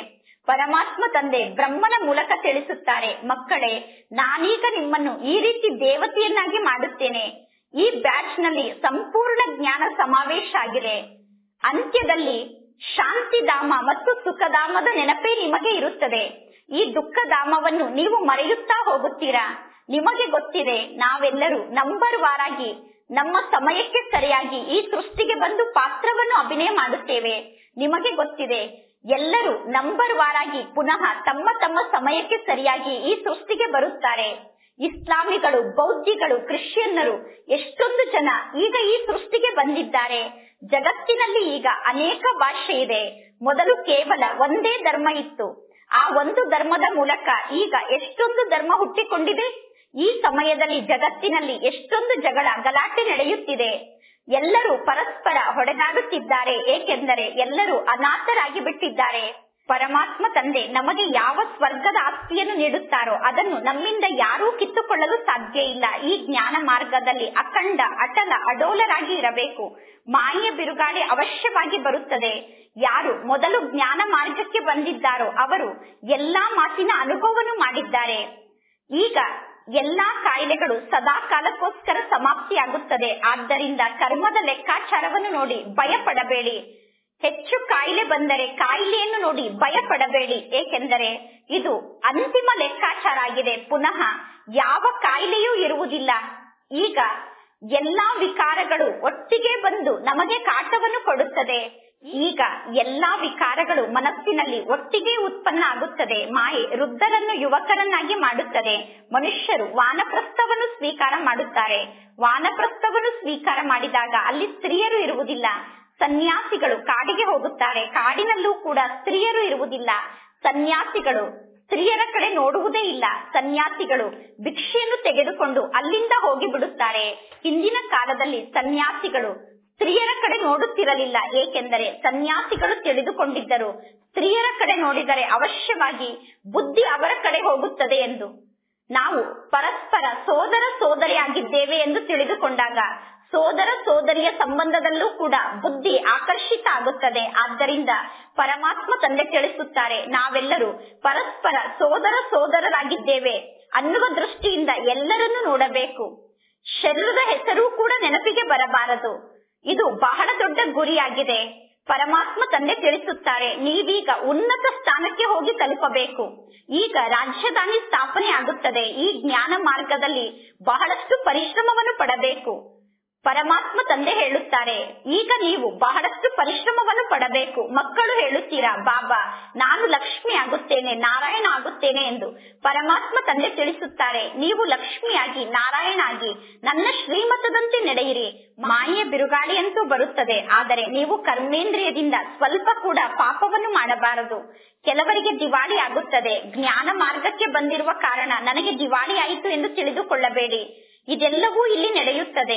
ಪರಮಾತ್ಮ ತಂದೆ ಬ್ರಹ್ಮನ ಮೂಲಕ ತಿಳಿಸುತ್ತಾರೆ ಮಕ್ಕಳೇ ನಾನೀಗ ನಿಮ್ಮನ್ನು ಈ ರೀತಿ ದೇವತೆಯನ್ನಾಗಿ ಮಾಡುತ್ತೇನೆ ಈ ಬ್ಯಾಚ್ ನಲ್ಲಿ ಸಂಪೂರ್ಣ ಜ್ಞಾನ ಸಮಾವೇಶ ಆಗಿದೆ ಅಂತ್ಯದಲ್ಲಿ ಶಾಂತಿಧಾಮ ಮತ್ತು ಸುಖಧಾಮದ ನೆನಪೇ ನಿಮಗೆ ಇರುತ್ತದೆ ಈ ದುಃಖಧಾಮವನ್ನು ನೀವು ಮರೆಯುತ್ತಾ ಹೋಗುತ್ತೀರಾ ನಿಮಗೆ ಗೊತ್ತಿದೆ ನಾವೆಲ್ಲರೂ ನಂಬರ್ ವಾರಾಗಿ ನಮ್ಮ ಸಮಯಕ್ಕೆ ಸರಿಯಾಗಿ ಈ ಸೃಷ್ಟಿಗೆ ಬಂದು ಪಾತ್ರವನ್ನು ಅಭಿನಯ ಮಾಡುತ್ತೇವೆ ನಿಮಗೆ ಗೊತ್ತಿದೆ ಎಲ್ಲರೂ ನಂಬರ್ ವಾರಾಗಿ ಪುನಃ ತಮ್ಮ ತಮ್ಮ ಸಮಯಕ್ಕೆ ಸರಿಯಾಗಿ ಈ ಸೃಷ್ಟಿಗೆ ಬರುತ್ತಾರೆ ಇಸ್ಲಾಮಿಗಳು ಬೌದ್ಧಿಗಳು ಕ್ರಿಶ್ಚಿಯನ್ನರು ಎಷ್ಟೊಂದು ಜನ ಈಗ ಈ ಸೃಷ್ಟಿಗೆ ಬಂದಿದ್ದಾರೆ ಜಗತ್ತಿನಲ್ಲಿ ಈಗ ಅನೇಕ ಭಾಷೆ ಇದೆ ಮೊದಲು ಕೇವಲ ಒಂದೇ ಧರ್ಮ ಇತ್ತು ಆ ಒಂದು ಧರ್ಮದ ಮೂಲಕ ಈಗ ಎಷ್ಟೊಂದು ಧರ್ಮ ಹುಟ್ಟಿಕೊಂಡಿದೆ ಈ ಸಮಯದಲ್ಲಿ ಜಗತ್ತಿನಲ್ಲಿ ಎಷ್ಟೊಂದು ಜಗಳ ಗಲಾಟೆ ನಡೆಯುತ್ತಿದೆ ಎಲ್ಲರೂ ಪರಸ್ಪರ ಹೊಡೆದಾಡುತ್ತಿದ್ದಾರೆ ಏಕೆಂದರೆ ಎಲ್ಲರೂ ಅನಾಥರಾಗಿ ಬಿಟ್ಟಿದ್ದಾರೆ ಪರಮಾತ್ಮ ತಂದೆ ನಮಗೆ ಯಾವ ಸ್ವರ್ಗದ ಆಸ್ತಿಯನ್ನು ನೀಡುತ್ತಾರೋ ಅದನ್ನು ನಮ್ಮಿಂದ ಯಾರೂ ಕಿತ್ತುಕೊಳ್ಳಲು ಸಾಧ್ಯ ಇಲ್ಲ ಈ ಜ್ಞಾನ ಮಾರ್ಗದಲ್ಲಿ ಅಖಂಡ ಅಟಲ ಅಡೋಲರಾಗಿ ಇರಬೇಕು ಮಾಯೆಯ ಬಿರುಗಾಳಿ ಅವಶ್ಯವಾಗಿ ಬರುತ್ತದೆ ಯಾರು ಮೊದಲು ಜ್ಞಾನ ಮಾರ್ಗಕ್ಕೆ ಬಂದಿದ್ದಾರೋ ಅವರು ಎಲ್ಲಾ ಮಾತಿನ ಅನುಭವವನ್ನು ಮಾಡಿದ್ದಾರೆ ಈಗ ಎಲ್ಲಾ ಕಾಯಿಲೆಗಳು ಸದಾ ಕಾಲಕ್ಕೋಸ್ಕರ ಸಮಾಪ್ತಿಯಾಗುತ್ತದೆ ಆದ್ದರಿಂದ ಕರ್ಮದ ಲೆಕ್ಕಾಚಾರವನ್ನು ನೋಡಿ ಭಯಪಡಬೇಡಿ ಹೆಚ್ಚು ಕಾಯಿಲೆ ಬಂದರೆ ಕಾಯಿಲೆಯನ್ನು ನೋಡಿ ಭಯಪಡಬೇಡಿ ಏಕೆಂದರೆ ಇದು ಅಂತಿಮ ಲೆಕ್ಕಾಚಾರ ಆಗಿದೆ ಪುನಃ ಯಾವ ಕಾಯಿಲೆಯೂ ಇರುವುದಿಲ್ಲ ಈಗ ಎಲ್ಲಾ ವಿಕಾರಗಳು ಒಟ್ಟಿಗೆ ಬಂದು ನಮಗೆ ಕಾಟವನ್ನು ಕೊಡುತ್ತದೆ ಈಗ ಎಲ್ಲಾ ವಿಕಾರಗಳು ಮನಸ್ಸಿನಲ್ಲಿ ಒಟ್ಟಿಗೆ ಉತ್ಪನ್ನ ಆಗುತ್ತದೆ ಮಾಯೆ ವೃದ್ಧರನ್ನು ಯುವಕರನ್ನಾಗಿ ಮಾಡುತ್ತದೆ ಮನುಷ್ಯರು ವಾನಪ್ರಸ್ಥವನ್ನು ಸ್ವೀಕಾರ ಮಾಡುತ್ತಾರೆ ವಾನಪ್ರಸ್ಥವನ್ನು ಸ್ವೀಕಾರ ಮಾಡಿದಾಗ ಅಲ್ಲಿ ಸ್ತ್ರೀಯರು ಇರುವುದಿಲ್ಲ ಸನ್ಯಾಸಿಗಳು ಕಾಡಿಗೆ ಹೋಗುತ್ತಾರೆ ಕಾಡಿನಲ್ಲೂ ಕೂಡ ಸ್ತ್ರೀಯರು ಇರುವುದಿಲ್ಲ ಸನ್ಯಾಸಿಗಳು ಸ್ತ್ರೀಯರ ಕಡೆ ನೋಡುವುದೇ ಇಲ್ಲ ಸನ್ಯಾಸಿಗಳು ಭಿಕ್ಷೆಯನ್ನು ತೆಗೆದುಕೊಂಡು ಅಲ್ಲಿಂದ ಹೋಗಿ ಬಿಡುತ್ತಾರೆ ಹಿಂದಿನ ಕಾಲದಲ್ಲಿ ಸನ್ಯಾಸಿಗಳು ಸ್ತ್ರೀಯರ ಕಡೆ ನೋಡುತ್ತಿರಲಿಲ್ಲ ಏಕೆಂದರೆ ಸನ್ಯಾಸಿಗಳು ತಿಳಿದುಕೊಂಡಿದ್ದರು ಸ್ತ್ರೀಯರ ಕಡೆ ನೋಡಿದರೆ ಅವಶ್ಯವಾಗಿ ಬುದ್ಧಿ ಅವರ ಕಡೆ ಹೋಗುತ್ತದೆ ಎಂದು ನಾವು ಪರಸ್ಪರ ಸೋದರ ಸೋದರಿಯಾಗಿದ್ದೇವೆ ಎಂದು ತಿಳಿದುಕೊಂಡಾಗ ಸೋದರ ಸೋದರಿಯ ಸಂಬಂಧದಲ್ಲೂ ಕೂಡ ಬುದ್ಧಿ ಆಕರ್ಷಿತ ಆಗುತ್ತದೆ ಆದ್ದರಿಂದ ಪರಮಾತ್ಮ ತಂದೆ ತಿಳಿಸುತ್ತಾರೆ ನಾವೆಲ್ಲರೂ ಪರಸ್ಪರ ಸೋದರ ಸೋದರರಾಗಿದ್ದೇವೆ ಅನ್ನುವ ದೃಷ್ಟಿಯಿಂದ ಎಲ್ಲರನ್ನೂ ನೋಡಬೇಕು ಶರೀರದ ಹೆಸರು ಕೂಡ ನೆನಪಿಗೆ ಬರಬಾರದು ಇದು ಬಹಳ ದೊಡ್ಡ ಗುರಿಯಾಗಿದೆ ಪರಮಾತ್ಮ ತಂದೆ ತಿಳಿಸುತ್ತಾರೆ ನೀವೀಗ ಉನ್ನತ ಸ್ಥಾನಕ್ಕೆ ಹೋಗಿ ತಲುಪಬೇಕು ಈಗ ರಾಜಧಾನಿ ಸ್ಥಾಪನೆ ಆಗುತ್ತದೆ ಈ ಜ್ಞಾನ ಮಾರ್ಗದಲ್ಲಿ ಬಹಳಷ್ಟು ಪರಿಶ್ರಮವನ್ನು ಪಡಬೇಕು ಪರಮಾತ್ಮ ತಂದೆ ಹೇಳುತ್ತಾರೆ ಈಗ ನೀವು ಬಹಳಷ್ಟು ಪರಿಶ್ರಮವನ್ನು ಪಡಬೇಕು ಮಕ್ಕಳು ಹೇಳುತ್ತೀರಾ ಬಾಬಾ ನಾನು ಲಕ್ಷ್ಮಿ ಆಗುತ್ತೇನೆ ನಾರಾಯಣ ಆಗುತ್ತೇನೆ ಎಂದು ಪರಮಾತ್ಮ ತಂದೆ ತಿಳಿಸುತ್ತಾರೆ ನೀವು ಲಕ್ಷ್ಮಿಯಾಗಿ ನಾರಾಯಣ ಆಗಿ ನನ್ನ ಶ್ರೀಮತದಂತೆ ನಡೆಯಿರಿ ಮಾಯೆಯ ಬಿರುಗಾಳಿಯಂತೂ ಬರುತ್ತದೆ ಆದರೆ ನೀವು ಕರ್ಮೇಂದ್ರಿಯದಿಂದ ಸ್ವಲ್ಪ ಕೂಡ ಪಾಪವನ್ನು ಮಾಡಬಾರದು ಕೆಲವರಿಗೆ ದಿವಾಳಿ ಆಗುತ್ತದೆ ಜ್ಞಾನ ಮಾರ್ಗಕ್ಕೆ ಬಂದಿರುವ ಕಾರಣ ನನಗೆ ದಿವಾಳಿ ಆಯಿತು ಎಂದು ತಿಳಿದುಕೊಳ್ಳಬೇಡಿ ಇದೆಲ್ಲವೂ ಇಲ್ಲಿ ನಡೆಯುತ್ತದೆ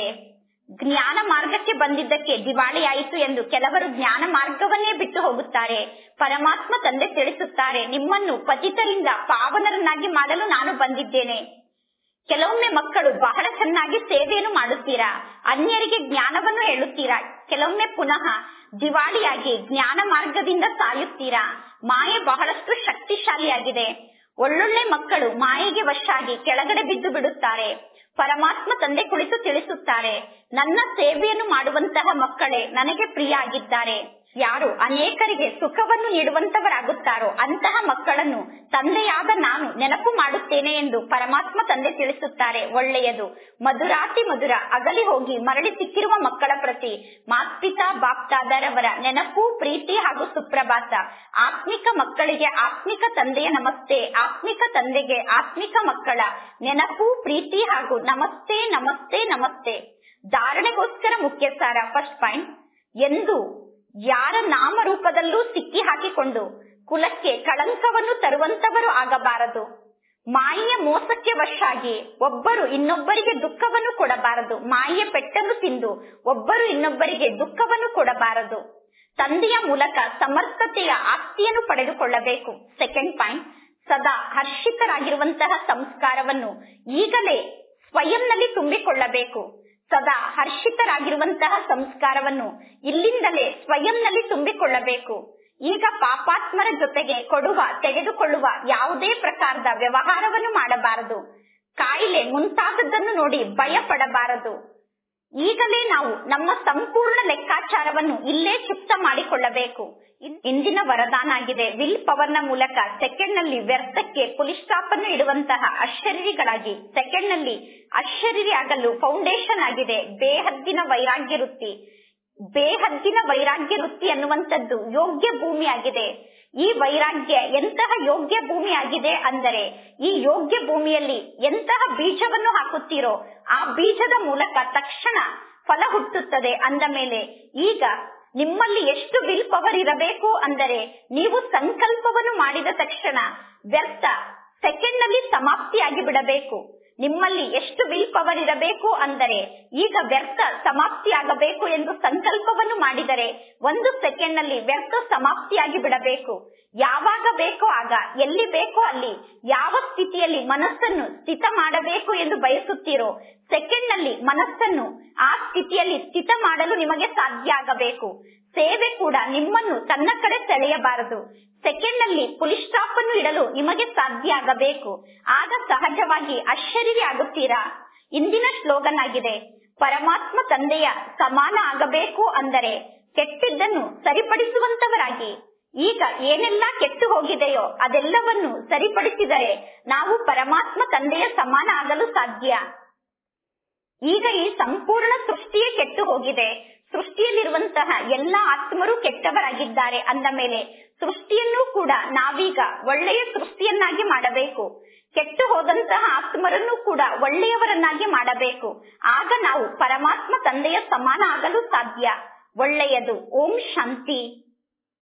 ಜ್ಞಾನ ಮಾರ್ಗಕ್ಕೆ ಬಂದಿದ್ದಕ್ಕೆ ದಿವಾಳಿ ಆಯಿತು ಎಂದು ಕೆಲವರು ಜ್ಞಾನ ಮಾರ್ಗವನ್ನೇ ಬಿಟ್ಟು ಹೋಗುತ್ತಾರೆ ಪರಮಾತ್ಮ ತಂದೆ ತಿಳಿಸುತ್ತಾರೆ ನಿಮ್ಮನ್ನು ಪತಿತರಿಂದ ಪಾವನರನ್ನಾಗಿ ಮಾಡಲು ನಾನು ಬಂದಿದ್ದೇನೆ ಕೆಲವೊಮ್ಮೆ ಮಕ್ಕಳು ಬಹಳ ಚೆನ್ನಾಗಿ ಸೇವೆಯನ್ನು ಮಾಡುತ್ತೀರಾ ಅನ್ಯರಿಗೆ ಜ್ಞಾನವನ್ನು ಹೇಳುತ್ತೀರಾ ಕೆಲವೊಮ್ಮೆ ಪುನಃ ದಿವಾಳಿಯಾಗಿ ಜ್ಞಾನ ಮಾರ್ಗದಿಂದ ಸಾಯುತ್ತೀರಾ ಮಾಯೆ ಬಹಳಷ್ಟು ಶಕ್ತಿಶಾಲಿಯಾಗಿದೆ ಒಳ್ಳೊಳ್ಳೆ ಮಕ್ಕಳು ಮಾಯೆಗೆ ವಶಾಗಿ ಕೆಳಗಡೆ ಬಿದ್ದು ಬಿಡುತ್ತಾರೆ ಪರಮಾತ್ಮ ತಂದೆ ಕುಳಿತು ತಿಳಿಸುತ್ತಾರೆ ನನ್ನ ಸೇವೆಯನ್ನು ಮಾಡುವಂತಹ ಮಕ್ಕಳೇ ನನಗೆ ಪ್ರಿಯ ಆಗಿದ್ದಾರೆ ಯಾರು ಅನೇಕರಿಗೆ ಸುಖವನ್ನು ನೀಡುವಂತವರಾಗುತ್ತಾರೋ ಅಂತಹ ಮಕ್ಕಳನ್ನು ತಂದೆಯಾದ ನಾನು ನೆನಪು ಮಾಡುತ್ತೇನೆ ಎಂದು ಪರಮಾತ್ಮ ತಂದೆ ತಿಳಿಸುತ್ತಾರೆ ಒಳ್ಳೆಯದು ಮಧುರಾತಿ ಮಧುರ ಅಗಲಿ ಹೋಗಿ ಮರಳಿ ಸಿಕ್ಕಿರುವ ಮಕ್ಕಳ ಪ್ರತಿ ಮಾತ್ಪಿತಾ ಬಾಪ್ತಾದರವರ ನೆನಪು ಪ್ರೀತಿ ಹಾಗೂ ಸುಪ್ರಭಾತ ಆತ್ಮಿಕ ಮಕ್ಕಳಿಗೆ ಆತ್ಮಿಕ ತಂದೆಯ ನಮಸ್ತೆ ಆತ್ಮಿಕ ತಂದೆಗೆ ಆತ್ಮಿಕ ಮಕ್ಕಳ ನೆನಪು ಪ್ರೀತಿ ಹಾಗೂ ನಮಸ್ತೆ ನಮಸ್ತೆ ನಮಸ್ತೆ ಧಾರಣೆಗೋಸ್ಕರ ಮುಖ್ಯ ಸಾರ ಫಸ್ಟ್ ಪಾಯಿಂಟ್ ಎಂದು ಯಾರ ನಾಮರೂಪದಲ್ಲೂ ಸಿಕ್ಕಿ ಹಾಕಿಕೊಂಡು ಕುಲಕ್ಕೆ ಕಳಂಕವನ್ನು ತರುವಂತವರು ಆಗಬಾರದು ಮಾಯೆಯ ಮೋಸಕ್ಕೆ ವಶಾಗಿ ಒಬ್ಬರು ಇನ್ನೊಬ್ಬರಿಗೆ ದುಃಖವನ್ನು ಕೊಡಬಾರದು ಮಾಯೆಯ ಪೆಟ್ಟನ್ನು ತಿಂದು ಒಬ್ಬರು ಇನ್ನೊಬ್ಬರಿಗೆ ದುಃಖವನ್ನು ಕೊಡಬಾರದು ತಂದೆಯ ಮೂಲಕ ಸಮರ್ಥತೆಯ ಆಸ್ತಿಯನ್ನು ಪಡೆದುಕೊಳ್ಳಬೇಕು ಸೆಕೆಂಡ್ ಪಾಯಿಂಟ್ ಸದಾ ಹರ್ಷಿತರಾಗಿರುವಂತಹ ಸಂಸ್ಕಾರವನ್ನು ಈಗಲೇ ಸ್ವಯಂನಲ್ಲಿ ತುಂಬಿಕೊಳ್ಳಬೇಕು ಸದಾ ಹರ್ಷಿತರಾಗಿರುವಂತಹ ಸಂಸ್ಕಾರವನ್ನು ಇಲ್ಲಿಂದಲೇ ಸ್ವಯಂನಲ್ಲಿ ತುಂಬಿಕೊಳ್ಳಬೇಕು ಈಗ ಪಾಪಾತ್ಮರ ಜೊತೆಗೆ ಕೊಡುವ ತೆಗೆದುಕೊಳ್ಳುವ ಯಾವುದೇ ಪ್ರಕಾರದ ವ್ಯವಹಾರವನ್ನು ಮಾಡಬಾರದು ಕಾಯಿಲೆ ಮುಂತಾದದ್ದನ್ನು ನೋಡಿ ಭಯ ಪಡಬಾರದು ಈಗಲೇ ನಾವು ನಮ್ಮ ಸಂಪೂರ್ಣ ಲೆಕ್ಕಾಚಾರವನ್ನು ಇಲ್ಲೇ ಚುಪ್ತ ಮಾಡಿಕೊಳ್ಳಬೇಕು ಇಂದಿನ ವರದಾನ ಆಗಿದೆ ವಿಲ್ ಪವರ್ ನ ಮೂಲಕ ಸೆಕೆಂಡ್ ನಲ್ಲಿ ವ್ಯರ್ಥಕ್ಕೆ ಪುಲಿಸ್ ಸ್ಟಾಪ್ ಅನ್ನು ಇಡುವಂತಹ ಅಶರೀರಿಗಳಾಗಿ ಸೆಕೆಂಡ್ ನಲ್ಲಿ ಅಶರೀರಿ ಆಗಲು ಫೌಂಡೇಶನ್ ಆಗಿದೆ ಬೇಹದ್ದಿನ ವೈರಾಗ್ಯ ವೃತ್ತಿ ಬೇಹದ್ದಿನ ವೈರಾಗ್ಯ ವೃತ್ತಿ ಅನ್ನುವಂಥದ್ದು ಯೋಗ್ಯ ಭೂಮಿಯಾಗಿದೆ ಈ ವೈರಾಗ್ಯ ಎಂತಹ ಯೋಗ್ಯ ಭೂಮಿ ಆಗಿದೆ ಅಂದರೆ ಈ ಯೋಗ್ಯ ಭೂಮಿಯಲ್ಲಿ ಎಂತಹ ಬೀಜವನ್ನು ಹಾಕುತ್ತೀರೋ ಆ ಬೀಜದ ಮೂಲಕ ತಕ್ಷಣ ಫಲ ಹುಟ್ಟುತ್ತದೆ ಅಂದ ಮೇಲೆ ಈಗ ನಿಮ್ಮಲ್ಲಿ ಎಷ್ಟು ವಿಲ್ ಪವರ್ ಇರಬೇಕು ಅಂದರೆ ನೀವು ಸಂಕಲ್ಪವನ್ನು ಮಾಡಿದ ತಕ್ಷಣ ವ್ಯರ್ಥ ಸೆಕೆಂಡ್ ನಲ್ಲಿ ಸಮಾಪ್ತಿಯಾಗಿ ಬಿಡಬೇಕು ನಿಮ್ಮಲ್ಲಿ ಎಷ್ಟು ವಿಲ್ ಪವರ್ ಇರಬೇಕು ಅಂದರೆ ಈಗ ವ್ಯರ್ಥ ಸಮಾಪ್ತಿಯಾಗಬೇಕು ಎಂದು ಸಂಕಲ್ಪವನ್ನು ಮಾಡಿದರೆ ಒಂದು ಸೆಕೆಂಡ್ ನಲ್ಲಿ ವ್ಯರ್ಥ ಸಮಾಪ್ತಿಯಾಗಿ ಬಿಡಬೇಕು ಯಾವಾಗ ಬೇಕೋ ಆಗ ಎಲ್ಲಿ ಬೇಕೋ ಅಲ್ಲಿ ಯಾವ ಸ್ಥಿತಿಯಲ್ಲಿ ಮನಸ್ಸನ್ನು ಸ್ಥಿತ ಮಾಡಬೇಕು ಎಂದು ಬಯಸುತ್ತೀರೋ ಸೆಕೆಂಡ್ ನಲ್ಲಿ ಮನಸ್ಸನ್ನು ಆ ಸ್ಥಿತಿಯಲ್ಲಿ ಸ್ಥಿತ ಮಾಡಲು ನಿಮಗೆ ಸಾಧ್ಯ ಆಗಬೇಕು ಸೇವೆ ಕೂಡ ನಿಮ್ಮನ್ನು ತನ್ನ ಕಡೆ ಸೆಳೆಯಬಾರದು ಸೆಕೆಂಡ್ ನಲ್ಲಿ ಪುಲಿಸ್ ಸ್ಟಾಪ್ ಅನ್ನು ಇಡಲು ನಿಮಗೆ ಸಾಧ್ಯ ಆಗಬೇಕು ಆಗ ಸಹಜವಾಗಿ ಆಶ್ಚರ್ಯ ಆಗುತ್ತೀರಾ ಇಂದಿನ ಸ್ಲೋಗನ್ ಆಗಿದೆ ಪರಮಾತ್ಮ ತಂದೆಯ ಸಮಾನ ಆಗಬೇಕು ಅಂದರೆ ಕೆಟ್ಟಿದ್ದನ್ನು ಸರಿಪಡಿಸುವಂತವರಾಗಿ ಈಗ ಏನೆಲ್ಲ ಕೆಟ್ಟು ಹೋಗಿದೆಯೋ ಅದೆಲ್ಲವನ್ನು ಸರಿಪಡಿಸಿದರೆ ನಾವು ಪರಮಾತ್ಮ ತಂದೆಯ ಸಮಾನ ಆಗಲು ಸಾಧ್ಯ ಈಗ ಈ ಸಂಪೂರ್ಣ ಸೃಷ್ಟಿಯೇ ಕೆಟ್ಟು ಹೋಗಿದೆ ಸೃಷ್ಟಿಯಲ್ಲಿರುವಂತಹ ಎಲ್ಲಾ ಆತ್ಮರು ಕೆಟ್ಟವರಾಗಿದ್ದಾರೆ ಅಂದ ಮೇಲೆ ಸೃಷ್ಟಿಯನ್ನು ಕೂಡ ನಾವೀಗ ಒಳ್ಳೆಯ ಸೃಷ್ಟಿಯನ್ನಾಗಿ ಮಾಡಬೇಕು ಕೆಟ್ಟು ಹೋದಂತಹ ಆತ್ಮರನ್ನು ಕೂಡ ಒಳ್ಳೆಯವರನ್ನಾಗಿ ಮಾಡಬೇಕು ಆಗ ನಾವು ಪರಮಾತ್ಮ ತಂದೆಯ ಸಮಾನ ಆಗಲು ಸಾಧ್ಯ ಒಳ್ಳೆಯದು ಓಂ ಶಾಂತಿ